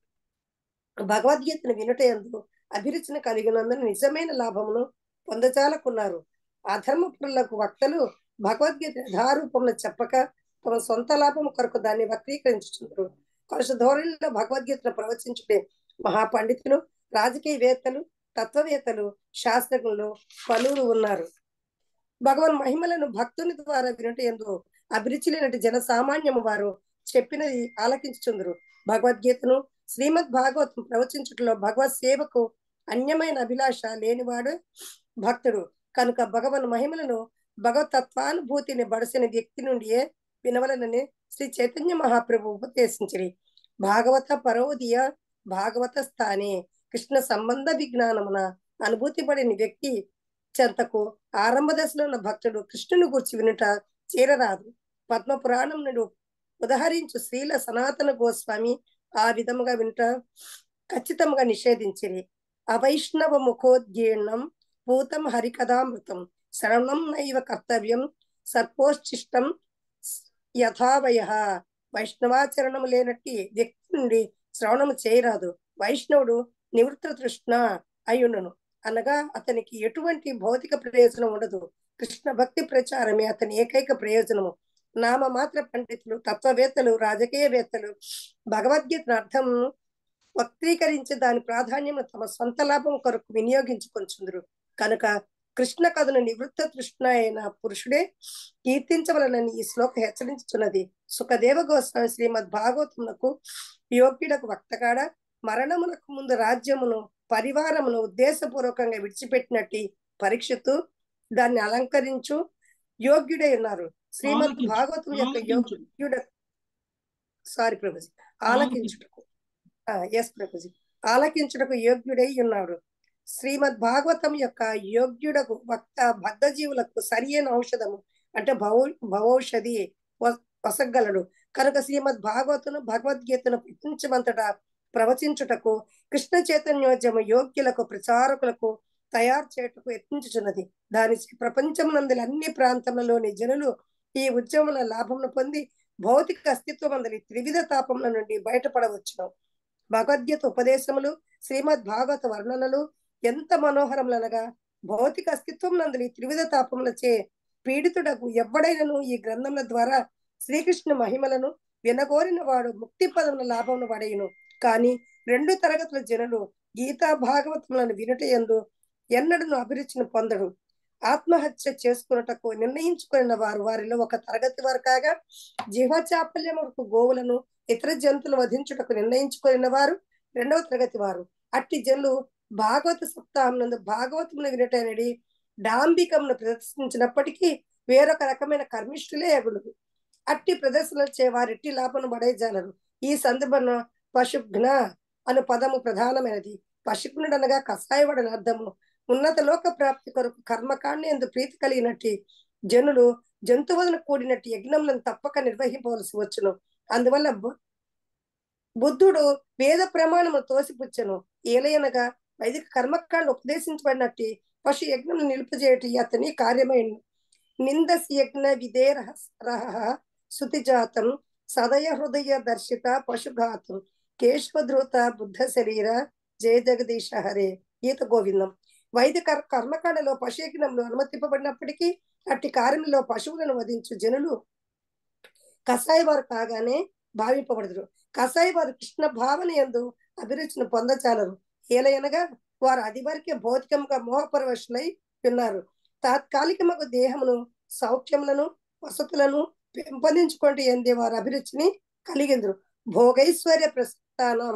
భగవద్గీతను వినుటయందు అభిరుచిని కలిగినందున నిజమైన లాభమును పొందచాలకున్నారు అధర్మపురులకు వక్తలు భగవద్గీత యథారూపంలో చెప్పక తమ సొంత లాభం కొరకు దాన్ని వక్రీకరించుచున్నారు కలుష ధోరణిలో భగవద్గీతను ప్రవచించుటే మహాపండితులు రాజకీయవేత్తలు తత్వవేత్తలు శాస్త్రజ్ఞులు పలువురు ఉన్నారు భగవన్ మహిమలను భక్తుని ద్వారా వినుట ఎందు అభిరుచి లేనటి జన సామాన్యము వారు చెప్పినది ఆలకించుచుందరు భగవద్గీతను శ్రీమద్ భాగవతం ప్రవచించుటలో భగవత్ సేవకు అన్యమైన అభిలాష లేనివాడు భక్తుడు కనుక భగవన్ మహిమలను భగవతత్వానుభూతిని బడసిన వ్యక్తి నుండియే వినవలనని శ్రీ చైతన్య మహాప్రభు ఉపదేశించిరి భాగవత పరోదియ భాగవత స్థానే కృష్ణ సంబంధ విజ్ఞానమున అనుభూతి పడిన వ్యక్తి చెంతకు ఆరంభ దశలో ఉన్న భక్తుడు కృష్ణుని గురించి వినుట చేరరాదు పద్మ పురాణం నుండి ఉదహరించు శ్రీల సనాతన గోస్వామి ఆ విధముగా వినుట ఖచ్చితంగా నిషేధించిరి అవైష్ణవ ముఖోద్గీర్ణం భూతం హరికథామృతం శరణం నైవ కర్తవ్యం సర్పోచ్చిష్టం యథావయ వైష్ణవాచరణము లేనట్టి వ్యక్తి నుండి శ్రవణము చేయరాదు వైష్ణవుడు నివృత్త తృష్ణ అయ్యుండును అనగా అతనికి ఎటువంటి భౌతిక ప్రయోజనం ఉండదు కృష్ణ భక్తి ప్రచారమే అతని ఏకైక ప్రయోజనము నామ మాత్ర పండితులు తత్వవేత్తలు రాజకీయవేత్తలు భగవద్గీత అర్థం వక్రీకరించి దాని ప్రాధాన్యం తమ సొంత లాభం కొరకు వినియోగించుకొంచుందరు కనుక కృష్ణ కథను నివృత్త తృష్ణ అయిన పురుషుడే కీర్తించవలనని ఈ శ్లోక హెచ్చరించుతున్నది సుఖదేవ గోస్వామి శ్రీమద్ భాగవతమునకు యోగ్యుడకు వక్తగాడ మరణమునకు ముందు రాజ్యమును పరివారమును ఉద్దేశపూర్వకంగా విడిచిపెట్టినట్టు పరీక్షిత్తు దాన్ని అలంకరించు యోగ్యుడై ఉన్నారు శ్రీమద్ ఆలకించు. భాగవతం యొక్క ఆలకించు. యోగ్యుడ సారీ ప్రభుజీ ఆలకించుటకు ఎస్ ప్రభుజీ ఆలకించుటకు యోగ్యుడై ఉన్నాడు శ్రీమద్ భాగవతం యొక్క యోగ్యుడకు భక్త భక్తజీవులకు సరియైన ఔషధము అంటే భవ భవౌషధి వ- వసగలడు కనుక శ్రీమద్ భాగవతును భగవద్గీతను ప్రపంచమంతటా ప్రవచించుటకు కృష్ణ చైతన్యోద్యమ యోగ్యులకు ప్రచారకులకు తయారు చేయుటకు యత్నించుచున్నది దాని ప్రపంచమునందలి అన్ని ప్రాంతములలోని జనులు ఈ ఉద్యముల లాభమును పొంది భౌతిక అస్తిత్వం అందరి త్రివిధ తాపముల నుండి బయటపడవచ్చును భగవద్గీత ఉపదేశములు శ్రీమద్ భాగవత వర్ణనలు ఎంత మనోహరములనగా భౌతిక అస్తిత్వం నందలి త్రివిధ తాపములచే పీడితుడకు ఎవ్వడైనను ఈ గ్రంథముల ద్వారా శ్రీకృష్ణ మహిమలను వినగోరిన వాడు ముక్తి పదముల లాభమును పడేయును కానీ రెండు తరగతుల జనులు గీతా భాగవతములను వినుటయందు ఎన్నడను అభిరుచిని పొందడు ఆత్మహత్య చేసుకున్నటకు నిర్ణయించుకున్న వారు వారిలో ఒక తరగతి వారు కాగా జీవచాపల్యం వరకు గోవులను ఇతర జంతువులు వధించుటకు నిర్ణయించుకున్న వారు రెండవ తరగతి వారు అట్టి జనులు భాగవత సప్తాహం నందు భాగవతమును వినటనడి డాంబికమును ప్రదర్శించినప్పటికీ వేరొక రకమైన కర్మిష్ఠులే ఎగులు అట్టి ప్రదర్శనలచే వారెట్టి లాభను పడేజాలరు ఈ సందర్భంలో పశుఘ్న అను పదము ప్రధానమైనది పశుఘ్నుడు అనగా కషాయవడని అర్థము ఉన్నత లోక ప్రాప్తి కొరకు కర్మకాండ ఎందు ప్రీతి కలిగినట్టి జనులు జంతువులను కూడినట్టు యజ్ఞములను తప్పక నిర్వహింపవలసి వచ్చును అందువల్ల బు- బుద్ధుడు వేద ప్రమాణము తోసిపుచ్చను ఏలయనగా వైదిక కర్మకాండ ఉపదేశించబడినట్టు పశు యజ్ఞం నిలుపజేయటి అతని కార్యమైన నిందసి యజ్ఞ విధేర రహ శృతిజాతం సదయ హృదయ దర్శిత పశుఘాతం కేశవధృత బుద్ధ శరీర జయ జగదీశ హరే గీత గోవిందం వైదిక కర్మకాండలో పశుయజ్ఞంలో అనుమతింపబడినప్పటికీ అట్టి కార్యంలో పశువులను వధించు జనులు కసాయి వారు కాగానే భావింపబడదురు కసాయి వారు కృష్ణ భావన ఎందు అభిరుచిని పొందచాలరు ఏలయనగా వారు అది వరకే భౌతికంగా మోహపరవశులై ఉన్నారు తాత్కాలికమగు దేహమును సౌఖ్యములను వసతులను పెంపొందించుకుంటూ ఎందే వారి అభిరుచిని కలిగిందరు భోగైశ్వర్య ప్రస్థానం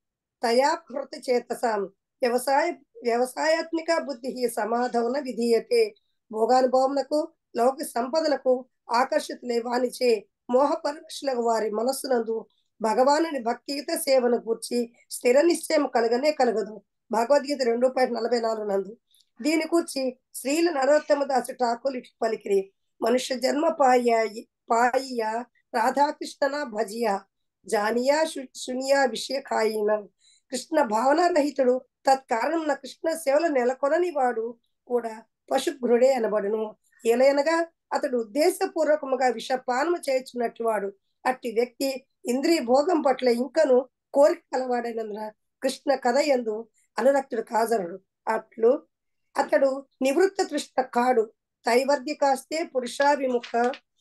తయాకృత చేతసాం వ్యవసాయ వ్యవసాయాత్మిక బుద్ధి సమాధవన విధీయతే భోగానుభవములకు లౌకిక సంపదలకు ఆకర్షితులై వానిచే మోహపరవశులకు వారి మనస్సునందు భగవానుని భక్తియుత సేవను గూర్చి స్థిర నిశ్చయం కలగనే కలగదు భగవద్గీత రెండు పాయింట్ నలభై నాలుగు నందు దీని కూర్చి శ్రీల నరోత్తమ దాసు ఠాకూర్ ఇట్లు పలికిరి మనుష్య జన్మ పాయ పాయియ రాధాకృష్ణన భజియ జానియా శు- శునియా విషయకాయిన కృష్ణ భావన రహితుడు తత్కారణం కృష్ణ సేవలు నెలకొనని వాడు కూడా పశుఘ్నుడే అనబడును ఏలయనగా అతడు ఉద్దేశపూర్వకముగా విషపానము చేయుచున్నట్టు వాడు అట్టి వ్యక్తి ఇంద్రియ భోగం పట్ల ఇంకను కోరిక కలవాడైనందున కృష్ణ కథ ఎందు అనురక్తుడు కాజరుడు అట్లు అతడు నివృత్త తృష్ణ కాడు తైవర్గికాస్తే పురుషాభిముఖ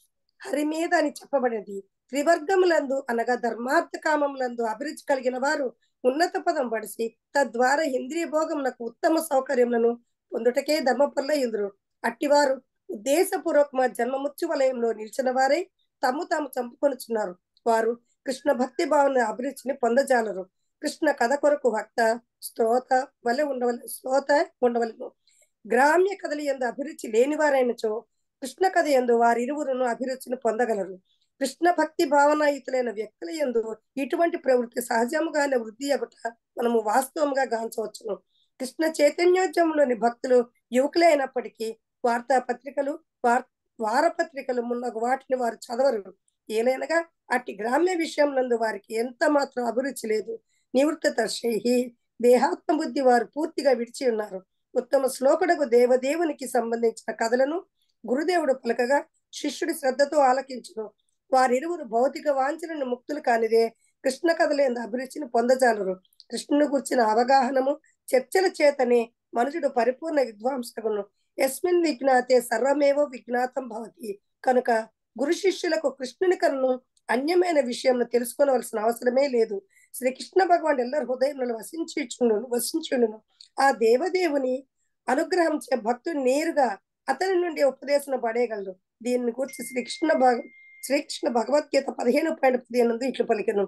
హరి మీద అని చెప్పబడినది త్రివర్గములందు అనగా ధర్మార్థ కామములందు అభిరుచి కలిగిన వారు ఉన్నత పదం పడిసి తద్వారా ఇంద్రియ భోగమునకు ఉత్తమ సౌకర్యములను పొందుటకే ధర్మపల్ల ఇంద్రుడు అట్టివారు ఉద్దేశపూర్వకమ జన్మముచ్చు వలయంలో నిలిచిన వారే తమ్ము తాము చంపుకొనుచున్నారు వారు కృష్ణ భక్తి భావన అభిరుచిని పొందజాలరు కృష్ణ కథ కొరకు భక్త స్తోత వలె ఉండవల స్తోత ఉండవలను గ్రామ్య కథలు ఎందు అభిరుచి లేని వారైనచో కృష్ణ కథ ఎందు వారిరువురును అభిరుచిని పొందగలరు కృష్ణ భక్తి భావనాయుతులైన వ్యక్తుల ఎందు ఇటువంటి ప్రవృత్తి సహజముగానే వృద్ధి అగుట మనము వాస్తవముగా గాంచవచ్చును కృష్ణ చైతన్యోద్యమంలోని భక్తులు యువకులే అయినప్పటికీ వార్తాపత్రికలు వార్ వారపత్రికలు మున్నగు వాటిని వారు చదవరు ఏలైనగా అట్టి గ్రామ్య విషయంలందు వారికి ఎంత మాత్రం అభిరుచి లేదు నివృత్త తర్షేహి దేహాత్మ బుద్ధి వారు పూర్తిగా విడిచి ఉన్నారు ఉత్తమ శ్లోకుడకు దేవదేవునికి సంబంధించిన కథలను గురుదేవుడు పలకగా శిష్యుడి శ్రద్ధతో ఆలకించును వారిరువురు భౌతిక వాంఛలను ముక్తులు కానిదే కృష్ణ కథలేందు అభిరుచిని పొందజాలరు కృష్ణుని గుర్చిన అవగాహనము చర్చల చేతనే మనుషుడు పరిపూర్ణ విద్వాంసకును ఎస్మిన్ విజ్ఞాతే సర్వమేవో విజ్ఞాతం భవతి కనుక గురు శిష్యులకు కృష్ణుని కన్ను అన్యమైన విషయం తెలుసుకోవలసిన అవసరమే లేదు శ్రీకృష్ణ భగవాన్ ఎల్లరి హృదయంలో వసించుచుండును వసించుండును ఆ దేవదేవుని అనుగ్రహం చే భక్తుడు నేరుగా అతని నుండి ఉపదేశం పడేయగలడు దీన్ని గురించి శ్రీకృష్ణ భగ శ్రీకృష్ణ భగవద్గీత పదిహేను పాయింట్ పదిహేను ఇట్లు పలికను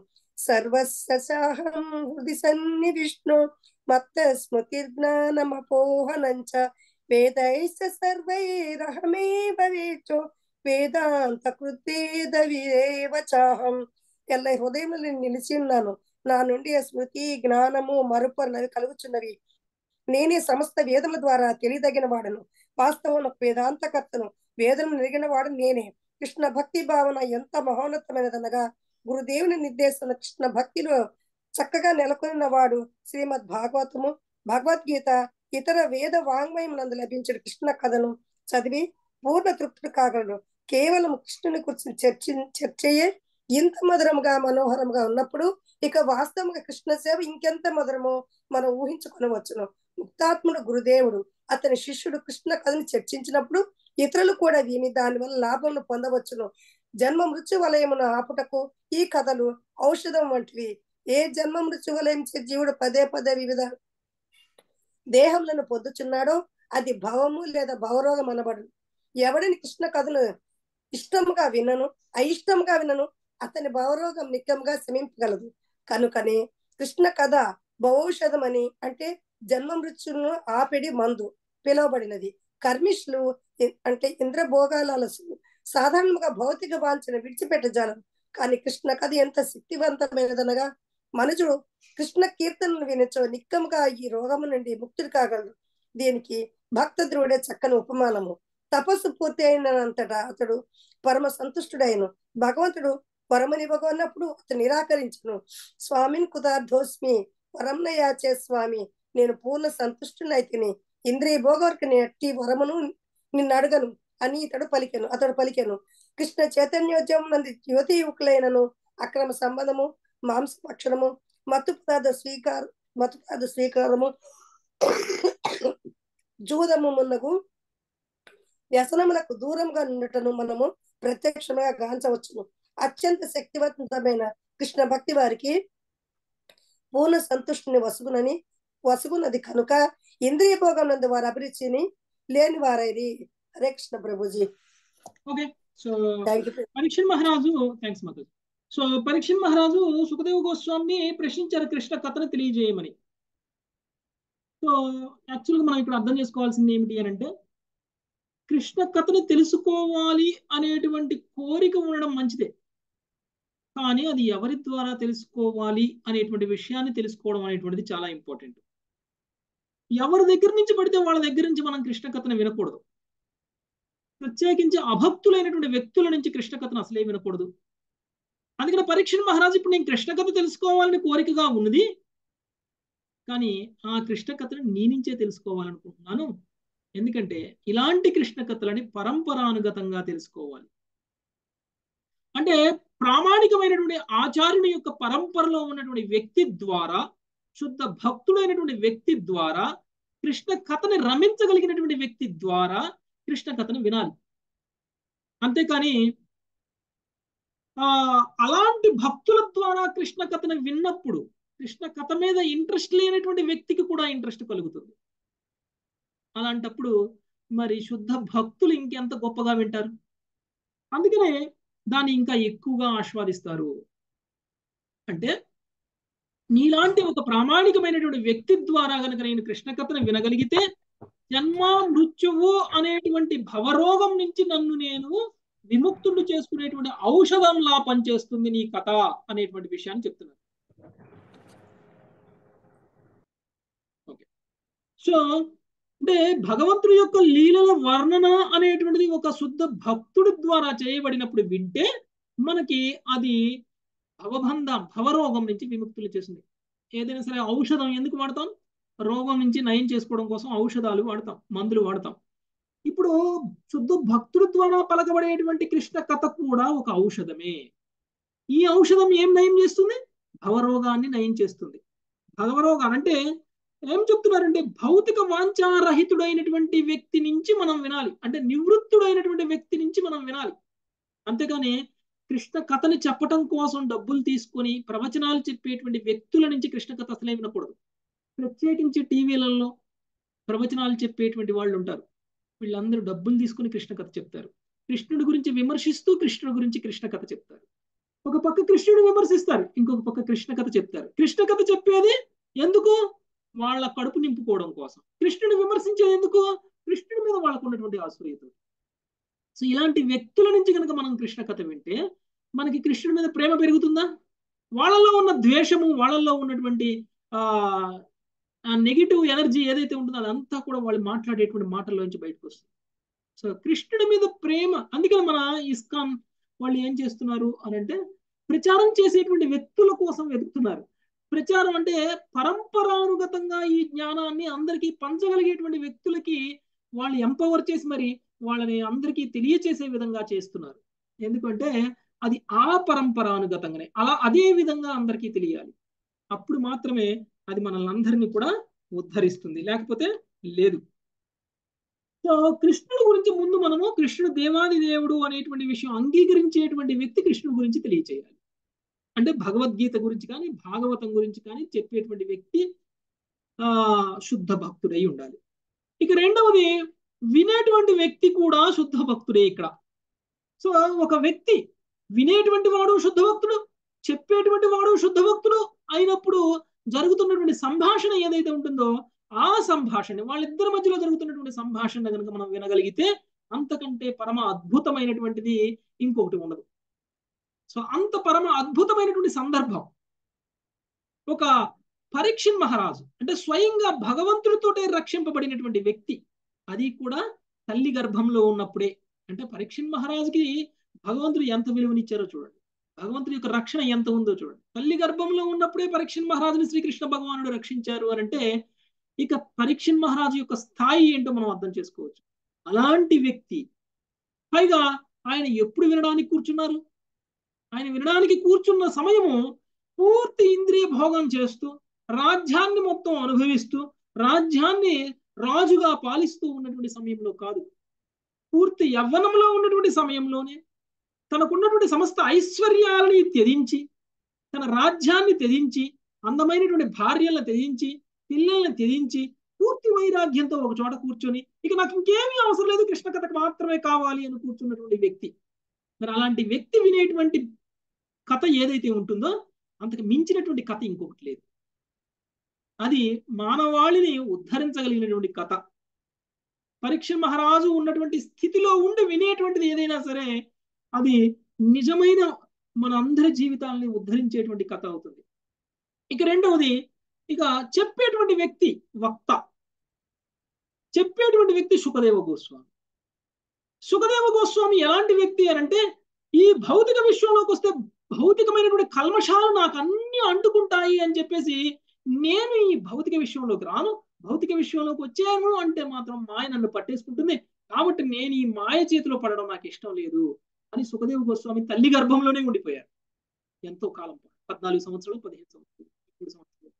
సర్వస్సాహం హృది సన్ని విష్ణు మత్త స్మృతి జ్ఞానమపోహనంచ వేదైశ్చ సర్వైరహమేవ వేచో వేదాంత కృతేద చాహం ఎల్ల హృదయంలో నిలిచి ఉన్నాను నా నుండి ఆ స్మృతి జ్ఞానము మరుపు అన్నవి కలుగుచున్నవి నేనే సమస్త వేదముల ద్వారా తెలియదగిన వాడను వాస్తవం వేదాంతకర్తను వేదం నెరిగిన వాడు నేనే కృష్ణ భక్తి భావన ఎంత మహోన్నతమైనదనగా గురుదేవుని నిర్దేశన కృష్ణ భక్తిలో చక్కగా నెలకొన్న వాడు శ్రీమద్ భాగవతము భగవద్గీత ఇతర వేద వాంగ్మయమునందు లభించిన కృష్ణ కథను చదివి పూర్ణ తృప్తుడు కాగలడు కేవలం కృష్ణుని గురించి చర్చ చర్చయే ఇంత మధురంగా మనోహరంగా ఉన్నప్పుడు ఇక వాస్తవంగా కృష్ణ సేవ ఇంకెంత మధురమో మనం ఊహించుకొనవచ్చును ముక్తాత్ముడు గురుదేవుడు అతని శిష్యుడు కృష్ణ కథను చర్చించినప్పుడు ఇతరులు కూడా విని దాని వల్ల లాభమును పొందవచ్చును జన్మ మృత్యు వలయమును ఆపుటకు ఈ కథలు ఔషధం వంటివి ఏ జన్మ మృత్యు వలయం చే జీవుడు పదే పదే వివిధ దేహములను పొందుచున్నాడో అది భవము లేదా భవరోగం అనబడు ఎవడిని కృష్ణ కథను ఇష్టముగా వినను అయిష్టముగా వినను అతని భవరోగం నిత్యంగా శమింపగలదు కనుకనే కృష్ణ కథ భవౌషధం అని అంటే జన్మ మృత్యులను ఆపిడి మందు పిలువబడినది కర్మిష్లు ఇ- అంటే ఇంద్రభోగాలసు సాధారణంగా భౌతిక వాంఛన విడిచిపెట్టజాలం కానీ కృష్ణ కథ ఎంత శక్తివంతమైనదనగా మనుషుడు కృష్ణ కీర్తనలు వినచో నిక్కముగా ఈ రోగము నుండి ముక్తుడు కాగలడు దీనికి భక్త ధ్రువుడే చక్కని ఉపమానము తపస్సు పూర్తి అయినంతటా అతడు పరమ సంతుష్టుడైన భగవంతుడు వరమనివ్వగొన్నప్పుడు అతను నిరాకరించును స్వామిని కుదార్థోస్మి వరంన యాచే స్వామి నేను పూర్ణ సంతుష్టునైతిని ఇంద్రియ భోగవర్కి నెట్టి వరమును నిన్ను అడగను అని ఇతడు పలికెను అతడు పలికెను కృష్ణ చైతన్యోద్యమం నంది యువతి యువకులైనను అక్రమ సంబంధము మాంస భక్షణము మత్తు పదార్థ స్వీకార మత్తు పదార్థ స్వీకారము జూదము మున్నగు వ్యసనములకు దూరంగా ఉండటను మనము ప్రత్యక్షంగా గాంచవచ్చును అత్యంత శక్తివంతమైన కృష్ణ భక్తి వారికి పూర్ణ సంతుష్టిని వసుగునని వసుగున్నది కనుక ఇంద్రియ భోగం నందు వారు అభిరుచిని లేని వారైరి హరే కృష్ణ ప్రభుజీ ఓకే సో థ్యాంక్ యూ పరీక్షణ్ మహారాజు థ్యాంక్స్ మాతాజీ సో పరీక్షణ్ మహారాజు సుఖదేవ్ గోస్వామిని ప్రశ్నించారు కృష్ణ కథను తెలియజేయమని సో యాక్చువల్గా మనం ఇక్కడ అర్థం చేసుకోవాల్సింది ఏమిటి అని అంటే కృష్ణ కథను తెలుసుకోవాలి అనేటువంటి కోరిక ఉండడం మంచిదే కానీ అది ఎవరి ద్వారా తెలుసుకోవాలి అనేటువంటి విషయాన్ని తెలుసుకోవడం అనేటువంటిది చాలా ఇంపార్టెంట్ ఎవరి దగ్గర నుంచి పడితే వాళ్ళ దగ్గర నుంచి మనం కృష్ణ కథను వినకూడదు ప్రత్యేకించి అభక్తులైనటువంటి వ్యక్తుల నుంచి కృష్ణ కథను అసలే వినకూడదు అందుకని పరీక్ష మహారాజు ఇప్పుడు నేను కృష్ణ కథ తెలుసుకోవాలని కోరికగా ఉన్నది కానీ ఆ కృష్ణ కథను నీ నుంచే తెలుసుకోవాలనుకుంటున్నాను ఎందుకంటే ఇలాంటి కృష్ణ కథలని పరంపరానుగతంగా తెలుసుకోవాలి అంటే ప్రామాణికమైనటువంటి ఆచార్యుని యొక్క పరంపరలో ఉన్నటువంటి వ్యక్తి ద్వారా శుద్ధ భక్తుడైనటువంటి వ్యక్తి ద్వారా కృష్ణ కథని రమించగలిగినటువంటి వ్యక్తి ద్వారా కృష్ణ కథను వినాలి అంతేకాని ఆ అలాంటి భక్తుల ద్వారా కృష్ణ కథను విన్నప్పుడు కృష్ణ కథ మీద ఇంట్రెస్ట్ లేనటువంటి వ్యక్తికి కూడా ఇంట్రెస్ట్ కలుగుతుంది అలాంటప్పుడు మరి శుద్ధ భక్తులు ఇంకెంత గొప్పగా వింటారు అందుకనే దాన్ని ఇంకా ఎక్కువగా ఆస్వాదిస్తారు అంటే నీలాంటి ఒక ప్రామాణికమైనటువంటి వ్యక్తి ద్వారా కనుక నేను కృష్ణ కథను వినగలిగితే జన్మ మృత్యువు అనేటువంటి భవరోగం నుంచి నన్ను నేను విముక్తుడు చేసుకునేటువంటి ఔషధంలా పనిచేస్తుంది నీ కథ అనేటువంటి విషయాన్ని చెప్తున్నాను ఓకే సో అంటే భగవంతుడి యొక్క లీలల వర్ణన అనేటువంటిది ఒక శుద్ధ భక్తుడి ద్వారా చేయబడినప్పుడు వింటే మనకి అది భవబంధ భవరోగం నుంచి విముక్తులు చేసింది ఏదైనా సరే ఔషధం ఎందుకు వాడతాం రోగం నుంచి నయం చేసుకోవడం కోసం ఔషధాలు వాడతాం మందులు వాడతాం ఇప్పుడు శుద్ధ భక్తుడి ద్వారా పలకబడేటువంటి కృష్ణ కథ కూడా ఒక ఔషధమే ఈ ఔషధం ఏం నయం చేస్తుంది భవరోగాన్ని నయం చేస్తుంది భవరోగాన్ని అంటే ఏం చెప్తున్నారంటే భౌతిక వాంఛారహితుడైనటువంటి వ్యక్తి నుంచి మనం వినాలి అంటే నివృత్తుడైనటువంటి వ్యక్తి నుంచి మనం వినాలి అంతేగాని కృష్ణ కథని చెప్పటం కోసం డబ్బులు తీసుకొని ప్రవచనాలు చెప్పేటువంటి వ్యక్తుల నుంచి కృష్ణ కథ అసలే వినకూడదు ప్రత్యేకించి టీవీలలో ప్రవచనాలు చెప్పేటువంటి వాళ్ళు ఉంటారు వీళ్ళందరూ డబ్బులు తీసుకుని కృష్ణ కథ చెప్తారు కృష్ణుడి గురించి విమర్శిస్తూ కృష్ణుడి గురించి కృష్ణ కథ చెప్తారు ఒక పక్క కృష్ణుడు విమర్శిస్తారు ఇంకొక పక్క కృష్ణ కథ చెప్తారు కృష్ణ కథ చెప్పేది ఎందుకు వాళ్ళ కడుపు నింపుకోవడం కోసం కృష్ణుడు విమర్శించేది ఎందుకు కృష్ణుడి మీద వాళ్ళకు ఉన్నటువంటి ఆశ్రయత సో ఇలాంటి వ్యక్తుల నుంచి కనుక మనం కృష్ణ కథ వింటే మనకి కృష్ణుడి మీద ప్రేమ పెరుగుతుందా వాళ్ళలో ఉన్న ద్వేషము వాళ్ళల్లో ఉన్నటువంటి ఆ నెగిటివ్ ఎనర్జీ ఏదైతే ఉంటుందో అదంతా కూడా వాళ్ళు మాట్లాడేటువంటి మాటల్లోంచి బయటకు వస్తుంది సో కృష్ణుడి మీద ప్రేమ అందుకని మన ఇస్కాన్ వాళ్ళు ఏం చేస్తున్నారు అని అంటే ప్రచారం చేసేటువంటి వ్యక్తుల కోసం వెతుకుతున్నారు ప్రచారం అంటే పరంపరానుగతంగా ఈ జ్ఞానాన్ని అందరికీ పంచగలిగేటువంటి వ్యక్తులకి వాళ్ళు ఎంపవర్ చేసి మరి వాళ్ళని అందరికీ తెలియచేసే విధంగా చేస్తున్నారు ఎందుకంటే అది ఆ పరంపరానుగతంగానే అలా అదే విధంగా అందరికీ తెలియాలి అప్పుడు మాత్రమే అది మనల్ని అందరినీ కూడా ఉద్ధరిస్తుంది లేకపోతే లేదు సో కృష్ణుడి గురించి ముందు మనము కృష్ణుడు దేవాది దేవుడు అనేటువంటి విషయం అంగీకరించేటువంటి వ్యక్తి కృష్ణుడి గురించి తెలియచేయాలి అంటే భగవద్గీత గురించి కానీ భాగవతం గురించి కానీ చెప్పేటువంటి వ్యక్తి ఆ శుద్ధ భక్తుడై ఉండాలి ఇక రెండవది వినేటువంటి వ్యక్తి కూడా శుద్ధ భక్తుడే ఇక్కడ సో ఒక వ్యక్తి వినేటువంటి వాడు శుద్ధ భక్తుడు చెప్పేటువంటి వాడు శుద్ధ భక్తుడు అయినప్పుడు జరుగుతున్నటువంటి సంభాషణ ఏదైతే ఉంటుందో ఆ సంభాషణ వాళ్ళిద్దరి మధ్యలో జరుగుతున్నటువంటి సంభాషణ కనుక మనం వినగలిగితే అంతకంటే పరమ అద్భుతమైనటువంటిది ఇంకొకటి ఉండదు సో అంత పరమ అద్భుతమైనటువంటి సందర్భం ఒక పరీక్షణ్ మహారాజు అంటే స్వయంగా భగవంతుడితోటే రక్షింపబడినటువంటి వ్యక్తి అది కూడా తల్లి గర్భంలో ఉన్నప్పుడే అంటే పరీక్షణ్ మహారాజుకి భగవంతుడు ఎంత విలువనిచ్చారో చూడండి భగవంతుడి యొక్క రక్షణ ఎంత ఉందో చూడండి తల్లి గర్భంలో ఉన్నప్పుడే పరీక్షణ్ మహారాజుని శ్రీకృష్ణ భగవానుడు రక్షించారు అని అంటే ఇక పరీక్షణ్ మహారాజు యొక్క స్థాయి ఏంటో మనం అర్థం చేసుకోవచ్చు అలాంటి వ్యక్తి పైగా ఆయన ఎప్పుడు వినడానికి కూర్చున్నారు ఆయన వినడానికి కూర్చున్న సమయము పూర్తి ఇంద్రియ భోగం చేస్తూ రాజ్యాన్ని మొత్తం అనుభవిస్తూ రాజ్యాన్ని రాజుగా పాలిస్తూ ఉన్నటువంటి సమయంలో కాదు పూర్తి యవ్వనంలో ఉన్నటువంటి సమయంలోనే తనకున్నటువంటి సమస్త ఐశ్వర్యాలని త్యజించి తన రాజ్యాన్ని త్యజించి అందమైనటువంటి భార్యలను త్యజించి పిల్లల్ని త్యజించి పూర్తి వైరాగ్యంతో ఒక చోట కూర్చొని ఇక నాకు ఇంకేమీ అవసరం లేదు కృష్ణ కథకు మాత్రమే కావాలి అని కూర్చున్నటువంటి వ్యక్తి మరి అలాంటి వ్యక్తి వినేటువంటి కథ ఏదైతే ఉంటుందో అంతకు మించినటువంటి కథ ఇంకొకటి లేదు అది మానవాళిని ఉద్ధరించగలిగినటువంటి కథ పరీక్ష మహారాజు ఉన్నటువంటి స్థితిలో ఉండి వినేటువంటిది ఏదైనా సరే అది నిజమైన మన అందరి జీవితాలని ఉద్ధరించేటువంటి కథ అవుతుంది ఇక రెండవది ఇక చెప్పేటువంటి వ్యక్తి వక్త చెప్పేటువంటి వ్యక్తి సుఖదేవ గోస్వామి సుఖదేవ గోస్వామి ఎలాంటి వ్యక్తి అని అంటే ఈ భౌతిక విశ్వంలోకి వస్తే భౌతికమైనటువంటి కల్మషాలు నాకు అన్ని అంటుకుంటాయి అని చెప్పేసి నేను ఈ భౌతిక విషయంలోకి రాను భౌతిక విషయంలోకి వచ్చాను అంటే మాత్రం మాయ నన్ను పట్టేసుకుంటుంది కాబట్టి నేను ఈ మాయ చేతిలో పడడం నాకు ఇష్టం లేదు అని సుఖదేవ గోస్వామి తల్లి గర్భంలోనే ఉండిపోయారు ఎంతో కాలం పద్నాలుగు సంవత్సరాలు పదిహేను సంవత్సరాలు మూడు సంవత్సరాలు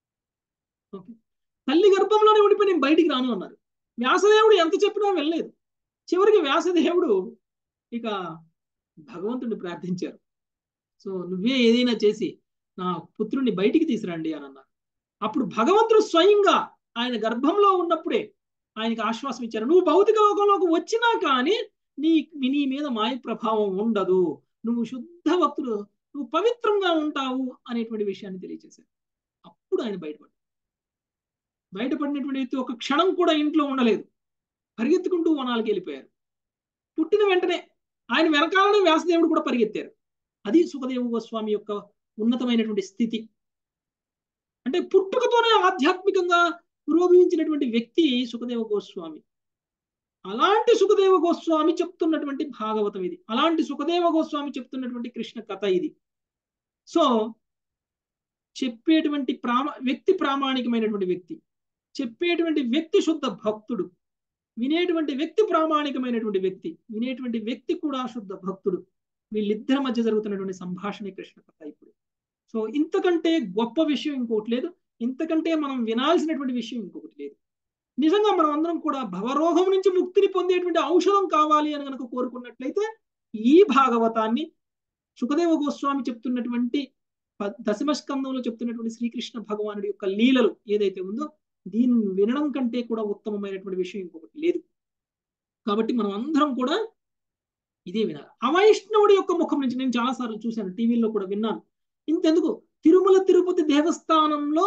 ఓకే తల్లి గర్భంలోనే ఉండిపోయి నేను బయటికి రాను అన్నారు వ్యాసదేవుడు ఎంత చెప్పినా వెళ్ళలేదు చివరికి వ్యాసదేవుడు ఇక భగవంతుడిని ప్రార్థించారు సో నువ్వే ఏదైనా చేసి నా పుత్రుడిని బయటికి తీసురండి అని అన్నారు అప్పుడు భగవంతుడు స్వయంగా ఆయన గర్భంలో ఉన్నప్పుడే ఆయనకి ఆశ్వాసం ఇచ్చారు నువ్వు భౌతిక లోకంలోకి వచ్చినా కానీ నీ నీ మీద మాయ ప్రభావం ఉండదు నువ్వు శుద్ధ భక్తుడు నువ్వు పవిత్రంగా ఉంటావు అనేటువంటి విషయాన్ని తెలియజేశారు అప్పుడు ఆయన బయటపడ్డాడు బయటపడినటువంటి వ్యక్తి ఒక క్షణం కూడా ఇంట్లో ఉండలేదు పరిగెత్తుకుంటూ వనాలకి వెళ్ళిపోయారు పుట్టిన వెంటనే ఆయన వెనకాలనే వ్యాసదేవుడు కూడా పరిగెత్తారు అది సుఖదేవ గోస్వామి యొక్క ఉన్నతమైనటువంటి స్థితి అంటే పుట్టుకతోనే ఆధ్యాత్మికంగా పురోగమించినటువంటి వ్యక్తి సుఖదేవ గోస్వామి అలాంటి సుఖదేవ గోస్వామి చెప్తున్నటువంటి భాగవతం ఇది అలాంటి సుఖదేవ గోస్వామి చెప్తున్నటువంటి కృష్ణ కథ ఇది సో చెప్పేటువంటి ప్రామ వ్యక్తి ప్రామాణికమైనటువంటి వ్యక్తి చెప్పేటువంటి వ్యక్తి శుద్ధ భక్తుడు వినేటువంటి వ్యక్తి ప్రామాణికమైనటువంటి వ్యక్తి వినేటువంటి వ్యక్తి కూడా శుద్ధ భక్తుడు వీళ్ళిద్దరి మధ్య జరుగుతున్నటువంటి సంభాషణ కృష్ణ కథ ఇప్పుడు సో ఇంతకంటే గొప్ప విషయం ఇంకొకటి లేదు ఇంతకంటే మనం వినాల్సినటువంటి విషయం ఇంకొకటి లేదు నిజంగా మనం అందరం కూడా భవరోగం నుంచి ముక్తిని పొందేటువంటి ఔషధం కావాలి అని కనుక కోరుకున్నట్లయితే ఈ భాగవతాన్ని సుఖదేవ గోస్వామి చెప్తున్నటువంటి దశమ స్కందంలో చెప్తున్నటువంటి శ్రీకృష్ణ భగవానుడి యొక్క లీలలు ఏదైతే ఉందో దీన్ని వినడం కంటే కూడా ఉత్తమమైనటువంటి విషయం ఇంకొకటి లేదు కాబట్టి మనం అందరం కూడా ఇదే వినాలి అవైష్ణవుడి యొక్క ముఖం నుంచి నేను చాలాసార్లు చూశాను టీవీలో కూడా విన్నాను ఇంతెందుకు తిరుమల తిరుపతి దేవస్థానంలో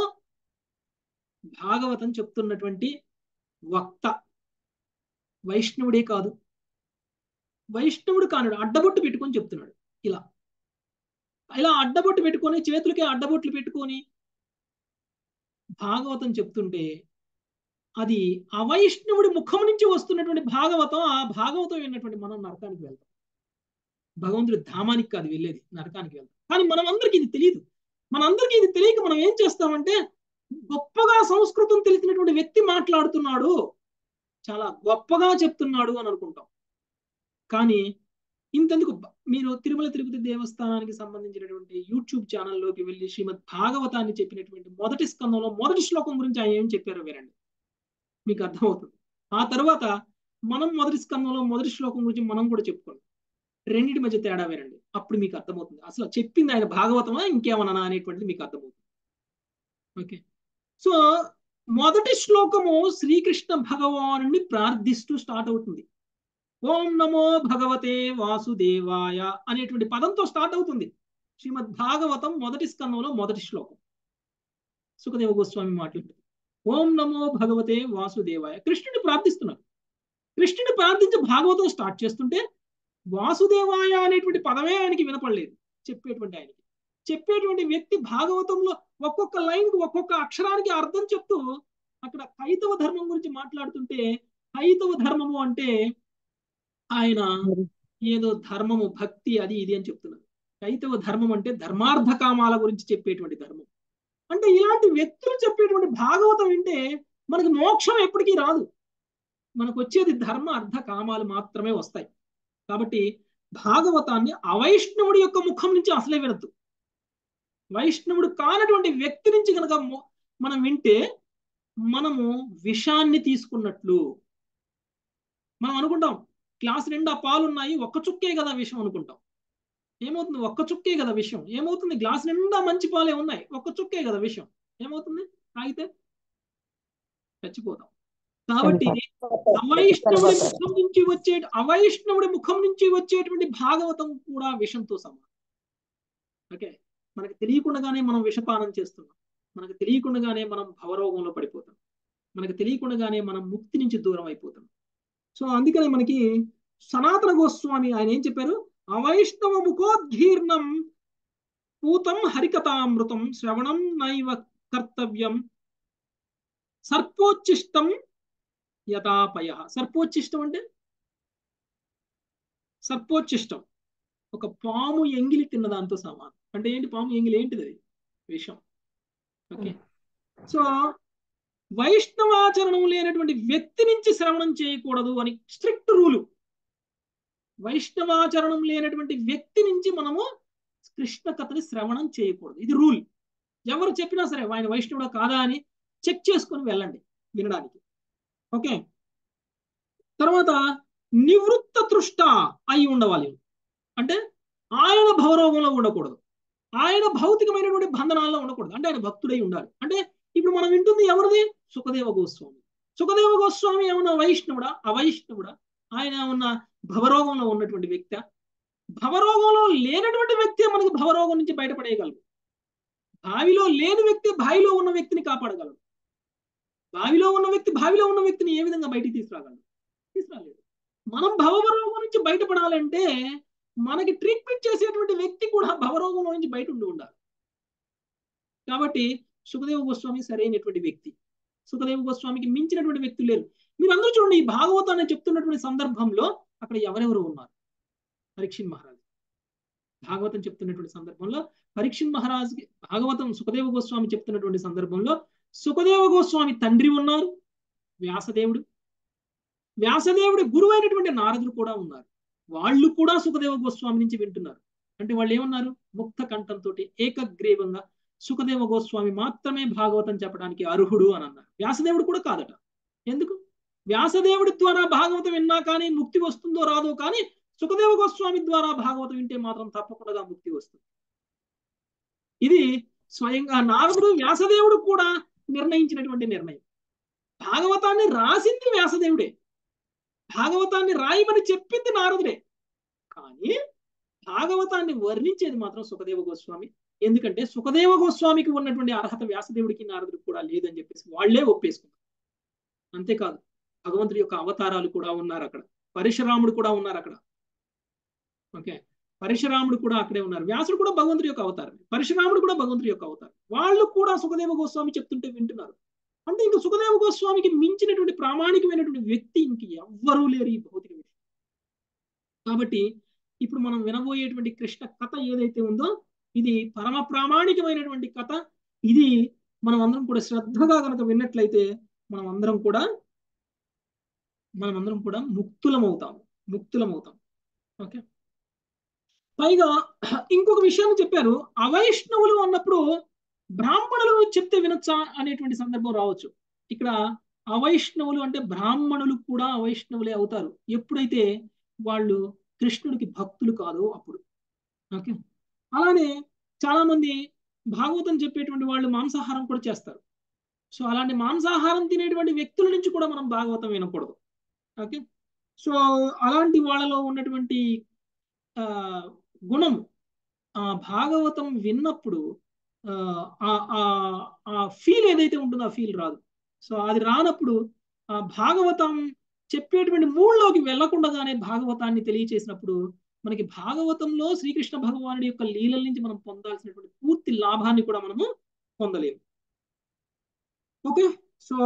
భాగవతం చెప్తున్నటువంటి వక్త వైష్ణవుడే కాదు వైష్ణవుడు కానుడు అడ్డబొట్టు పెట్టుకొని చెప్తున్నాడు ఇలా ఇలా అడ్డబొట్టు పెట్టుకొని చేతులకి అడ్డబొట్లు పెట్టుకొని భాగవతం చెప్తుంటే అది అవైష్ణవుడి ముఖం నుంచి వస్తున్నటువంటి భాగవతం ఆ భాగవతం విన్నటువంటి మనం నరకానికి వెళ్తాం భగవంతుడి ధామానికి కాదు వెళ్ళేది నరకానికి వెళ్తాం కానీ మనం అందరికి ఇది తెలియదు మనందరికీ ఇది తెలియక మనం ఏం చేస్తామంటే గొప్పగా సంస్కృతం తెలిసినటువంటి వ్యక్తి మాట్లాడుతున్నాడు చాలా గొప్పగా చెప్తున్నాడు అని అనుకుంటాం కానీ ఇంతెందుకు మీరు తిరుమల తిరుపతి దేవస్థానానికి సంబంధించినటువంటి యూట్యూబ్ ఛానల్లోకి వెళ్ళి శ్రీమద్ భాగవతాన్ని చెప్పినటువంటి మొదటి స్కందంలో మొదటి శ్లోకం గురించి ఆయన ఏం చెప్పారో వినండి మీకు అర్థమవుతుంది ఆ తర్వాత మనం మొదటి స్కందంలో మొదటి శ్లోకం గురించి మనం కూడా చెప్పుకోండి రెండింటి మధ్య తేడా వినండి అప్పుడు మీకు అర్థమవుతుంది అసలు చెప్పింది ఆయన భాగవతమా ఇంకేమన్నా అనేటువంటిది మీకు అర్థమవుతుంది ఓకే సో మొదటి శ్లోకము శ్రీకృష్ణ భగవాను ప్రార్థిస్తూ స్టార్ట్ అవుతుంది ఓం నమో భగవతే వాసుదేవాయ అనేటువంటి పదంతో స్టార్ట్ అవుతుంది శ్రీమద్ భాగవతం మొదటి స్కందంలో మొదటి శ్లోకం సుఖదేవ గోస్వామి మాట్లాడుతుంది ఓం నమో భగవతే వాసుదేవాయ కృష్ణుని ప్రార్థిస్తున్నారు కృష్ణుని ప్రార్థించి భాగవతం స్టార్ట్ చేస్తుంటే వాసుదేవాయ అనేటువంటి పదమే ఆయనకి వినపడలేదు చెప్పేటువంటి ఆయనకి చెప్పేటువంటి వ్యక్తి భాగవతంలో ఒక్కొక్క లైన్కి ఒక్కొక్క అక్షరానికి అర్థం చెప్తూ అక్కడ హైతవ ధర్మం గురించి మాట్లాడుతుంటే హైతవ ధర్మము అంటే ఆయన ఏదో ధర్మము భక్తి అది ఇది అని చెప్తున్నారు హైతవ ధర్మం అంటే ధర్మార్థ కామాల గురించి చెప్పేటువంటి ధర్మం అంటే ఇలాంటి వ్యక్తులు చెప్పేటువంటి భాగవతం వింటే మనకి మోక్షం ఎప్పటికీ రాదు మనకు వచ్చేది ధర్మ అర్థ కామాలు మాత్రమే వస్తాయి కాబట్టి భాగవతాన్ని అవైష్ణవుడి యొక్క ముఖం నుంచి అసలే వినద్దు వైష్ణవుడు కానటువంటి వ్యక్తి నుంచి కనుక మనం వింటే మనము విషాన్ని తీసుకున్నట్లు మనం అనుకుంటాం గ్లాస్ నిండా పాలు ఉన్నాయి ఒక్క చుక్కే కదా విషం అనుకుంటాం ఏమవుతుంది ఒక్క చుక్కే కదా విషయం ఏమవుతుంది గ్లాస్ నిండా మంచి పాలే ఉన్నాయి ఒక్క చుక్కే కదా విషయం ఏమవుతుంది తాగితే చచ్చిపోతాం కాబట్టి అవైష్ణవుడి ముఖం నుంచి వచ్చే అవైష్ణవుడి ముఖం నుంచి వచ్చేటువంటి భాగవతం కూడా విషంతో సమానం ఓకే మనకు తెలియకుండానే మనం విషపానం చేస్తున్నాం మనకు తెలియకుండానే మనం భవరోగంలో పడిపోతాం మనకు తెలియకుండానే మనం ముక్తి నుంచి దూరం అయిపోతాం సో అందుకనే మనకి సనాతన గోస్వామి ఆయన ఏం చెప్పారు అవైష్ణవ ముఖోద్గీర్ణం పూతం హరికథామృతం శ్రవణం నైవ కర్తవ్యం సర్పోచ్చిష్టం యథాపయ సర్పోచ్చిష్టం అంటే సర్పోచ్చిష్టం ఒక పాము ఎంగిలి తిన్న దాంతో సమానం అంటే ఏంటి పాము ఎంగిలి ఏంటిది అది విషం ఓకే సో వైష్ణవాచరణం లేనటువంటి వ్యక్తి నుంచి శ్రవణం చేయకూడదు అని స్ట్రిక్ట్ రూలు వైష్ణవాచరణం లేనటువంటి వ్యక్తి నుంచి మనము కృష్ణ కథని శ్రవణం చేయకూడదు ఇది రూల్ ఎవరు చెప్పినా సరే ఆయన వైష్ణవుడా కాదా అని చెక్ చేసుకొని వెళ్ళండి వినడానికి ఓకే తర్వాత నివృత్త తృష్ట అయి ఉండవాలి అంటే ఆయన భవరోగంలో ఉండకూడదు ఆయన భౌతికమైనటువంటి బంధనాల్లో ఉండకూడదు అంటే ఆయన భక్తుడై ఉండాలి అంటే ఇప్పుడు మనం వింటుంది ఎవరిది సుఖదేవ గోస్వామి సుఖదేవ గోస్వామి ఏమన్నా వైష్ణవుడా అవైష్ణవుడా ఆయన ఉన్న భవరోగంలో ఉన్నటువంటి వ్యక్తి భవరోగంలో లేనటువంటి వ్యక్తి మనకి భవరోగం నుంచి బయటపడేయగలడు బావిలో లేని వ్యక్తి బావిలో ఉన్న వ్యక్తిని కాపాడగలడు బావిలో ఉన్న వ్యక్తి బావిలో ఉన్న వ్యక్తిని ఏ విధంగా బయటికి తీసుకురాగలడు తీసుకురాలేడు మనం భవరోగం నుంచి బయటపడాలంటే మనకి ట్రీట్మెంట్ చేసేటువంటి వ్యక్తి కూడా భవరోగంలో నుంచి బయట ఉండి ఉండాలి కాబట్టి సుఖదేవ గోస్వామి సరైనటువంటి వ్యక్తి సుఖదేవ గోస్వామికి మించినటువంటి వ్యక్తులు లేరు మీరు అందరూ చూడండి ఈ భాగవతాన్ని చెప్తున్నటువంటి సందర్భంలో అక్కడ ఎవరెవరు ఉన్నారు పరీక్షిన్ మహారాజ్ భాగవతం చెప్తున్నటువంటి సందర్భంలో పరీక్షిన్ మహారాజ్ భాగవతం సుఖదేవ గోస్వామి చెప్తున్నటువంటి సందర్భంలో సుఖదేవ గోస్వామి తండ్రి ఉన్నారు వ్యాసదేవుడు వ్యాసదేవుడి గురువైనటువంటి నారదుడు కూడా ఉన్నారు వాళ్ళు కూడా సుఖదేవ గోస్వామి నుంచి వింటున్నారు అంటే వాళ్ళు ఏమన్నారు ముక్త కంఠంతో ఏకగ్రీవంగా సుఖదేవ గోస్వామి మాత్రమే భాగవతం చెప్పడానికి అర్హుడు అని అన్నారు వ్యాసదేవుడు కూడా కాదట ఎందుకు వ్యాసదేవుడి ద్వారా భాగవతం విన్నా కానీ ముక్తి వస్తుందో రాదో కానీ సుఖదేవ గోస్వామి ద్వారా భాగవతం వింటే మాత్రం తప్పకుండా ముక్తి వస్తుంది ఇది స్వయంగా నారదుడు వ్యాసదేవుడు కూడా నిర్ణయించినటువంటి నిర్ణయం భాగవతాన్ని రాసింది వ్యాసదేవుడే భాగవతాన్ని రాయమని చెప్పింది నారదుడే కానీ భాగవతాన్ని వర్ణించేది మాత్రం సుఖదేవ గోస్వామి ఎందుకంటే సుఖదేవ గోస్వామికి ఉన్నటువంటి అర్హత వ్యాసదేవుడికి నారదుడికి కూడా లేదని చెప్పేసి వాళ్లే ఒప్పేసుకున్నారు అంతేకాదు భగవంతుడి యొక్క అవతారాలు కూడా ఉన్నారు అక్కడ పరశురాముడు కూడా ఉన్నారు అక్కడ ఓకే పరశురాముడు కూడా అక్కడే ఉన్నారు వ్యాసుడు కూడా భగవంతుడి యొక్క అవతారం పరశురాముడు కూడా భగవంతుడి యొక్క అవతారం వాళ్ళు కూడా సుఖదేవ గోస్వామి చెప్తుంటే వింటున్నారు అంటే ఇంకా సుఖదేవ గోస్వామికి మించినటువంటి ప్రామాణికమైనటువంటి వ్యక్తి ఇంక ఎవ్వరూ లేరు ఈ భౌతిక విషయం కాబట్టి ఇప్పుడు మనం వినబోయేటువంటి కృష్ణ కథ ఏదైతే ఉందో ఇది పరమ ప్రామాణికమైనటువంటి కథ ఇది మనం అందరం కూడా శ్రద్ధగా కనుక విన్నట్లయితే మనం అందరం కూడా మనం అందరం కూడా ముక్తులమవుతాం ముక్తులమవుతాం ఓకే పైగా ఇంకొక విషయాన్ని చెప్పారు అవైష్ణవులు అన్నప్పుడు బ్రాహ్మణులు చెప్తే వినొచ్చా అనేటువంటి సందర్భం రావచ్చు ఇక్కడ అవైష్ణవులు అంటే బ్రాహ్మణులు కూడా అవైష్ణవులే అవుతారు ఎప్పుడైతే వాళ్ళు కృష్ణుడికి భక్తులు కాదో అప్పుడు ఓకే అలానే చాలా మంది భాగవతం చెప్పేటువంటి వాళ్ళు మాంసాహారం కూడా చేస్తారు సో అలాంటి మాంసాహారం తినేటువంటి వ్యక్తుల నుంచి కూడా మనం భాగవతం వినకూడదు ఓకే సో అలాంటి వాళ్ళలో ఉన్నటువంటి ఆ గుణం ఆ భాగవతం విన్నప్పుడు ఆ ఫీల్ ఏదైతే ఉంటుందో ఆ ఫీల్ రాదు సో అది రానప్పుడు ఆ భాగవతం చెప్పేటువంటి మూడ్లోకి వెళ్లకుండానే భాగవతాన్ని తెలియచేసినప్పుడు మనకి భాగవతంలో శ్రీకృష్ణ భగవానుడి యొక్క లీలల నుంచి మనం పొందాల్సినటువంటి పూర్తి లాభాన్ని కూడా మనము పొందలేము ఓకే సో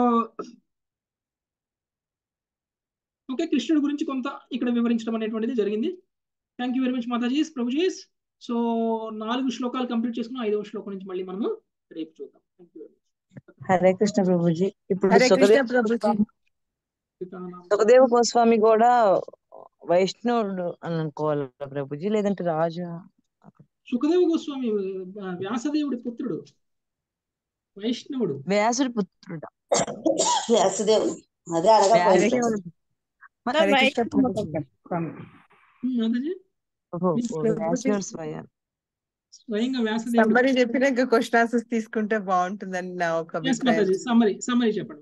ఓకే కృష్ణుడి గురించి కొంత ఇక్కడ వివరించడం అనేటువంటిది జరిగింది థ్యాంక్ యూ వెరీ మచ్ మాతాజీస్ ప్రభుజీస్ సో నాలుగు శ్లోకాలు కంప్లీట్ చేసుకుని ఐదవ శ్లోకం నుంచి మళ్ళీ మనము రేపు చూద్దాం థ్యాంక్ యూ వెరీ మచ్ హరే కృష్ణ ప్రభుజీ ఇప్పుడు హరే కృష్ణ సుఖదేవ ప్రభుజీ సుఖదేవ గోస్వామి కూడా వైష్ణవుడు అని అనుకోవాలి ప్రభుజీ లేదంటే రాజు సుఖదేవ గోస్వామి ఆ, వ్యాసదేవుడి పుత్రుడు వైష్ణవుడు వ్యాసుడి పుత్రుడు వ్యాసదేవుడు అదే అడగపోయింది వ్యాసదేవుడు మరి హరే కృష్ణ ప్రభుజీ ఉమ్, మాతాజీ ఓహో, Please, ఓ, ప్రభుజీ. వ్యాసుడు స్వయం స్వయంగా వ్యాసదేవుడు సమ్మరి చెప్పినాక క్వశ్చన్ ఆన్సర్స్ తీసుకుంటే బాగుంటుందని నా ఒక ఎస్ అభిప్రాయం మాతాజీ సమ్మరీ సమ్మరీ చెప్పండి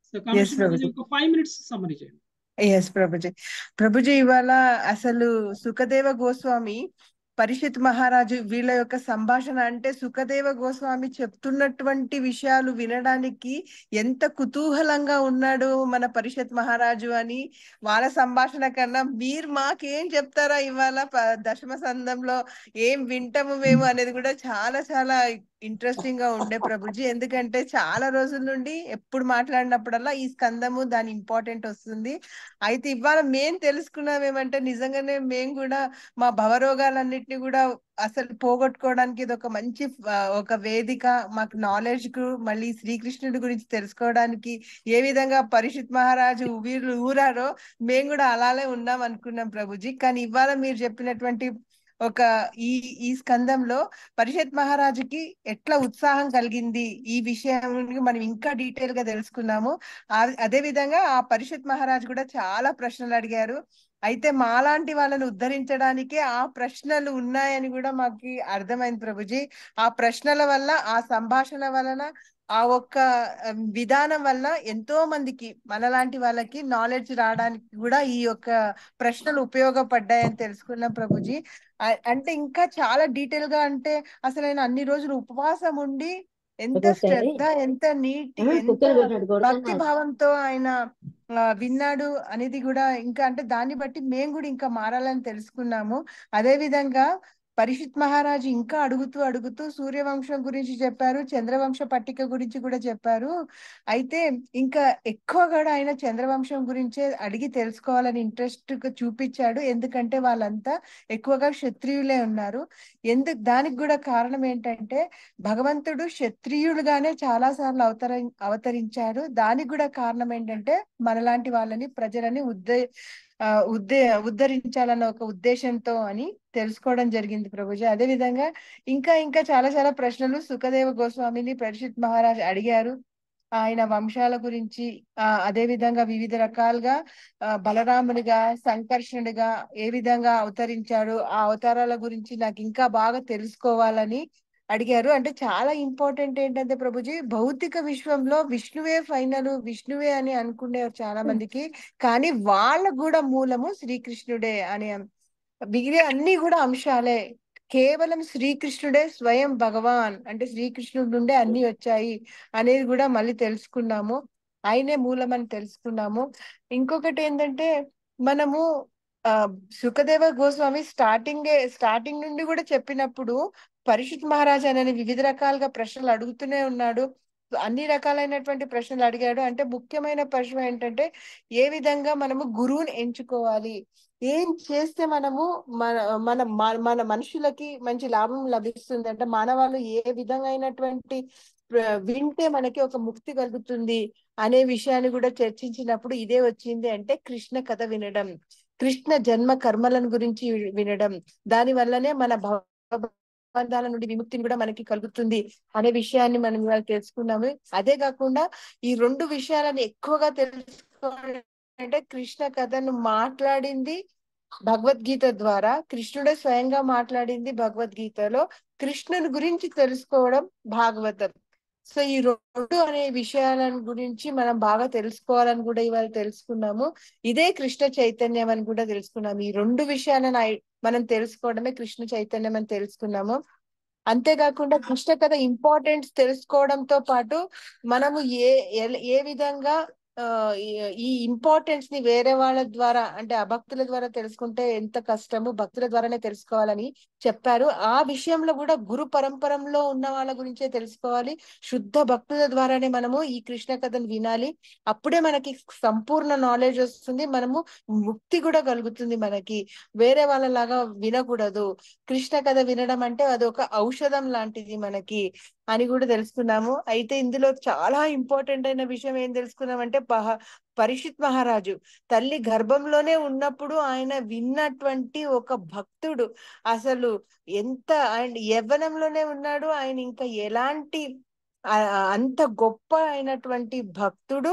సో కామాక్షి మాతాజీ ప్రభుజీ. ఒక ఫైవ్ మినిట్స్ సమ్మరీ చేయండి ఎస్ ప్రభుజీ ప్రభుజీ ఇవాళ అసలు సుఖదేవ గోస్వామి పరిషత్ మహారాజు వీళ్ళ యొక్క సంభాషణ అంటే సుఖదేవ గోస్వామి చెప్తున్నటువంటి విషయాలు వినడానికి ఎంత కుతూహలంగా ఉన్నాడు మన పరిషత్ మహారాజు అని వాళ్ళ సంభాషణ కన్నా మీరు మాకేం చెప్తారా ఇవాళ ప- దశమ సందంలో ఏం వింటాము మేము అనేది కూడా చాలా చాలా ఇంట్రెస్టింగ్ గా ఉండే ప్రభుజీ ఎందుకంటే చాలా రోజుల నుండి ఎప్పుడు మాట్లాడినప్పుడల్లా ఈ స్కందము దాని ఇంపార్టెంట్ వస్తుంది అయితే ఇవాళ మేం తెలుసుకున్నాం ఏమంటే నిజంగానే మేము కూడా మా భవరోగాలన్నిటిని కూడా అసలు పోగొట్టుకోవడానికి ఇది ఒక మంచి ఆ, ఒక వేదిక మాకు నాలెడ్జ్ కు మళ్ళీ శ్రీకృష్ణుడి గురించి తెలుసుకోవడానికి ఏ విధంగా పరిషత్ మహారాజు వీళ్ళు ఊరారో మేము కూడా అలానే ఉన్నాం అనుకున్నాం ప్రభుజీ కానీ ఇవాళ మీరు చెప్పినటువంటి ఒక ఈ ఈ స్కందంలో పరిషత్ మహారాజుకి ఎట్లా ఉత్సాహం కలిగింది ఈ విషయం మనం ఇంకా డీటెయిల్ గా తెలుసుకున్నాము ఆ- అదే విధంగా ఆ పరిషత్ మహారాజు కూడా చాలా ప్రశ్నలు అడిగారు అయితే మాలాంటి వాళ్ళని ఉద్ధరించడానికే ఆ ప్రశ్నలు ఉన్నాయని కూడా మాకు అర్థమైంది ప్రభుజీ ఆ ప్రశ్నల వల్ల ఆ సంభాషణ వలన ఆ ఒక్క ఆ, విధానం వల్ల ఎంతో మందికి మనలాంటి వాళ్ళకి నాలెడ్జ్ రావడానికి కూడా ఈ యొక్క ప్రశ్నలు ఉపయోగపడ్డాయని తెలుసుకున్నాం ప్రభుజీ ఆ- అంటే ఇంకా చాలా డీటెయిల్ గా అంటే అసలు ఆయన అన్ని రోజులు ఉపవాసం ఉండి ఎంత శ్రద్ధ ఎంత నీటి ఎంత భక్తి భావంతో ఆయన ఆ, విన్నాడు అనేది కూడా ఇంకా అంటే దాన్ని బట్టి మేము కూడా ఇంకా మారాలని తెలుసుకున్నాము అదే విధంగా పరిషత్ మహారాజు ఇంకా అడుగుతూ అడుగుతూ సూర్యవంశం గురించి చెప్పారు చంద్రవంశ పట్టిక గురించి కూడా చెప్పారు అయితే ఇంకా ఎక్కువ కూడా ఆయన చంద్రవంశం గురించే అడిగి తెలుసుకోవాలని ఇంట్రెస్ట్ చూపించాడు ఎందుకంటే వాళ్ళంతా ఎక్కువగా క్షత్రియులే ఉన్నారు ఎందుకు దానికి కూడా కారణం ఏంటంటే భగవంతుడు క్షత్రియుడుగానే చాలా సార్లు అవతర అవతరించాడు దానికి కూడా కారణం ఏంటంటే మనలాంటి వాళ్ళని ప్రజలని ఉద్దే ఆ, ఉద్దే ఉద్ధరించాలన్న ఒక ఉద్దేశంతో అని తెలుసుకోవడం జరిగింది ప్రభుజీ అదే విధంగా ఇంకా ఇంకా చాలా చాలా ప్రశ్నలు సుఖదేవ గోస్వామిని పరిషత్ మహారాజ్ అడిగారు ఆయన వంశాల గురించి ఆ అదే విధంగా వివిధ రకాలుగా ఆ, బలరామునిగా సంకర్షణుడిగా ఏ విధంగా అవతరించాడు ఆ అవతారాల గురించి నాకు ఇంకా బాగా తెలుసుకోవాలని అడిగారు అంటే చాలా ఇంపార్టెంట్ ఏంటంటే ప్రభుజీ భౌతిక విశ్వంలో విష్ణువే ఫైనల్ విష్ణువే అని అనుకునేవారు చాలా మందికి కానీ వాళ్ళకు కూడా మూలము శ్రీకృష్ణుడే అని మిగిలిన అన్ని కూడా అంశాలే కేవలం శ్రీకృష్ణుడే స్వయం భగవాన్ అంటే శ్రీకృష్ణుడి నుండే అన్ని వచ్చాయి అనేది కూడా మళ్ళీ తెలుసుకున్నాము ఆయనే మూలమని తెలుసుకున్నాము ఇంకొకటి ఏంటంటే మనము ఆ సుఖదేవ గోస్వామి స్టార్టింగ్ స్టార్టింగ్ నుండి కూడా చెప్పినప్పుడు పరిషత్ మహారాజ్ అని వివిధ రకాలుగా ప్రశ్నలు అడుగుతూనే ఉన్నాడు అన్ని రకాలైనటువంటి ప్రశ్నలు అడిగాడు అంటే ముఖ్యమైన ప్రశ్న ఏంటంటే ఏ విధంగా మనము గురువుని ఎంచుకోవాలి ఏం చేస్తే మనము మన మన మన- మన మనుషులకి మంచి లాభం లభిస్తుంది అంటే మానవాళి ఏ విధంగా అయినటువంటి ప్ర- వింటే మనకి ఒక ముక్తి కలుగుతుంది అనే విషయాన్ని కూడా చర్చించినప్పుడు ఇదే వచ్చింది అంటే కృష్ణ కథ వినడం కృష్ణ జన్మ కర్మలను గురించి వినడం దాని వల్లనే మన భవ బంధాల నుండి విముక్తిని కూడా మనకి కలుగుతుంది అనే విషయాన్ని మనం ఇవాళ తెలుసుకున్నాము అదే కాకుండా ఈ రెండు విషయాలను ఎక్కువగా తెలుసుకోవాలి అంటే కృష్ణ కథను మాట్లాడింది భగవద్గీత ద్వారా కృష్ణుడే స్వయంగా మాట్లాడింది భగవద్గీతలో కృష్ణుని గురించి తెలుసుకోవడం భాగవతం సో ఈ రెండు అనే విషయాలను గురించి మనం బాగా తెలుసుకోవాలని కూడా ఇవాళ తెలుసుకున్నాము ఇదే కృష్ణ చైతన్యం అని కూడా తెలుసుకున్నాము ఈ రెండు విషయాలను ఐ- మనం తెలుసుకోవడమే కృష్ణ చైతన్యం అని తెలుసుకున్నాము అంతేకాకుండా కృష్ణ కథ ఇంపార్టెన్స్ తెలుసుకోవడంతో పాటు మనము ఏ ఎల- ఏ విధంగా ఆ, ఈ- ఈ ఇంపార్టెన్స్ ని వేరే వాళ్ళ ద్వారా అంటే అభక్తుల ద్వారా తెలుసుకుంటే ఎంత కష్టము భక్తుల ద్వారానే తెలుసుకోవాలని చెప్పారు ఆ విషయంలో కూడా గురు పరంపరంలో ఉన్న వాళ్ళ గురించే తెలుసుకోవాలి శుద్ధ భక్తుల ద్వారానే మనము ఈ కృష్ణ కథను వినాలి అప్పుడే మనకి సంపూర్ణ నాలెడ్జ్ వస్తుంది మనము ముక్తి కూడా కలుగుతుంది మనకి వేరే వాళ్ళలాగా వినకూడదు కృష్ణ కథ వినడం అంటే అది ఒక ఔషధం లాంటిది మనకి అని కూడా తెలుసుకున్నాము అయితే ఇందులో చాలా ఇంపార్టెంట్ అయిన విషయం ఏం తెలుసుకున్నామంటే పహ పరిషత్ మహారాజు తల్లి గర్భంలోనే ఉన్నప్పుడు ఆయన విన్నటువంటి ఒక భక్తుడు అసలు ఎంత ఆయన యవ్వనంలోనే ఉన్నాడు ఆయన ఇంకా ఎలాంటి ఆ- ఆ అంత గొప్ప అయినటువంటి భక్తుడు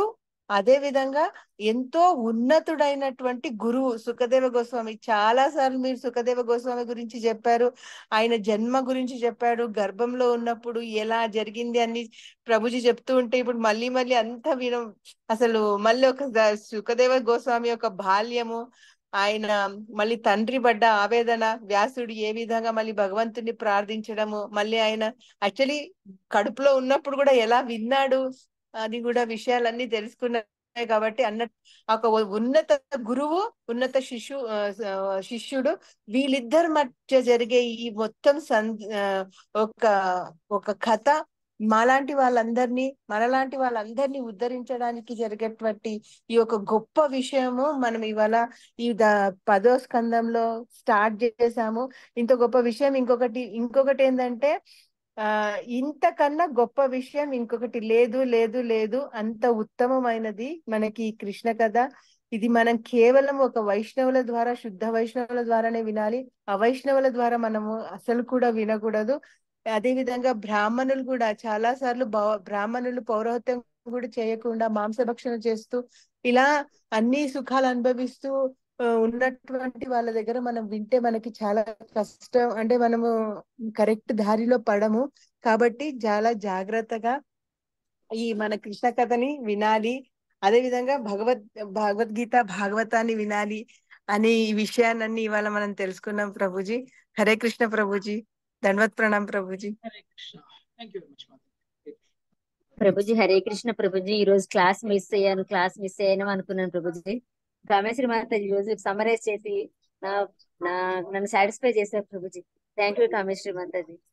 అదే విధంగా ఎంతో ఉన్నతుడైనటువంటి గురువు సుఖదేవ గోస్వామి చాలా సార్లు మీరు సుఖదేవ గోస్వామి గురించి చెప్పారు ఆయన జన్మ గురించి చెప్పాడు గర్భంలో ఉన్నప్పుడు ఎలా జరిగింది అని ప్రభుజీ చెప్తూ ఉంటే ఇప్పుడు మళ్ళీ మళ్ళీ అంతా విన అసలు మళ్ళీ ఒక ద- సుఖదేవ గోస్వామి యొక్క బాల్యము ఆయన మళ్ళీ తండ్రి పడ్డ ఆవేదన వ్యాసుడు ఏ విధంగా మళ్ళీ భగవంతుని ప్రార్థించడము మళ్ళీ ఆయన యాక్చువల్లీ కడుపులో ఉన్నప్పుడు కూడా ఎలా విన్నాడు అది కూడా విషయాలన్నీ తెలుసుకున్నాయి కాబట్టి అన్న ఒక ఉన్నత గురువు ఉన్నత శిశు ఆ, ఆ, శిష్యుడు వీళ్ళిద్దరి మధ్య జరిగే ఈ మొత్తం సం ఆ, ఒక ఒక కథ మాలాంటి వాళ్ళందరినీ మనలాంటి వాళ్ళందరినీ ఉద్ధరించడానికి జరిగేటువంటి ఈ ఒక గొప్ప విషయము మనం ఇవాళ ఈ ద- పదో స్కందంలో స్టార్ట్ చేసాము ఇంత గొప్ప విషయం ఇంకొకటి ఇంకొకటి ఏంటంటే ఆ ఇంతకన్నా గొప్ప విషయం ఇంకొకటి లేదు లేదు లేదు అంత ఉత్తమమైనది మనకి ఈ కృష్ణ కథ ఇది మనం కేవలం ఒక వైష్ణవుల ద్వారా శుద్ధ వైష్ణవుల ద్వారానే వినాలి అవైష్ణవుల ద్వారా మనము అసలు కూడా వినకూడదు అదే విధంగా బ్రాహ్మణులు కూడా చాలా సార్లు భా- బ్రాహ్మణులు పౌరహత్యం కూడా చేయకుండా మాంసభక్షణ చేస్తూ ఇలా అన్ని సుఖాలు అనుభవిస్తూ ఆ, ఉన్నటువంటి వాళ్ళ దగ్గర మనం వింటే మనకి చాలా కష్టం అంటే మనము కరెక్ట్ దారిలో పడము కాబట్టి చాలా జాగ్రత్తగా ఈ మన కృష్ణ కథని వినాలి అదే విధంగా భగవద్ భగవద్గీత భాగవతాన్ని వినాలి అని ఈ విషయాన్ని ఇవాళ మనం తెలుసుకున్నాం ప్రభుజీ హరే కృష్ణ ప్రభుజీ ధన్వత్ ప్రణాం ప్రభుజీ హరే Krishna thank you very much ప్రభుజీ హరే కృష్ణ ప్రభుజీ ఈ రోజు క్లాస్ మిస్ అయ్యాను క్లాస్ మిస్ అయ్యాను అనుకున్నాను ప్రభుజీ కామేశ్వరి మాత ఈ రోజు సమరైజ్ చేసి నా నా నన్ను సాటిస్ఫై చేశారు ప్రభుజీ థ్యాంక్ యూ కామేశ్వరి మాతాజీ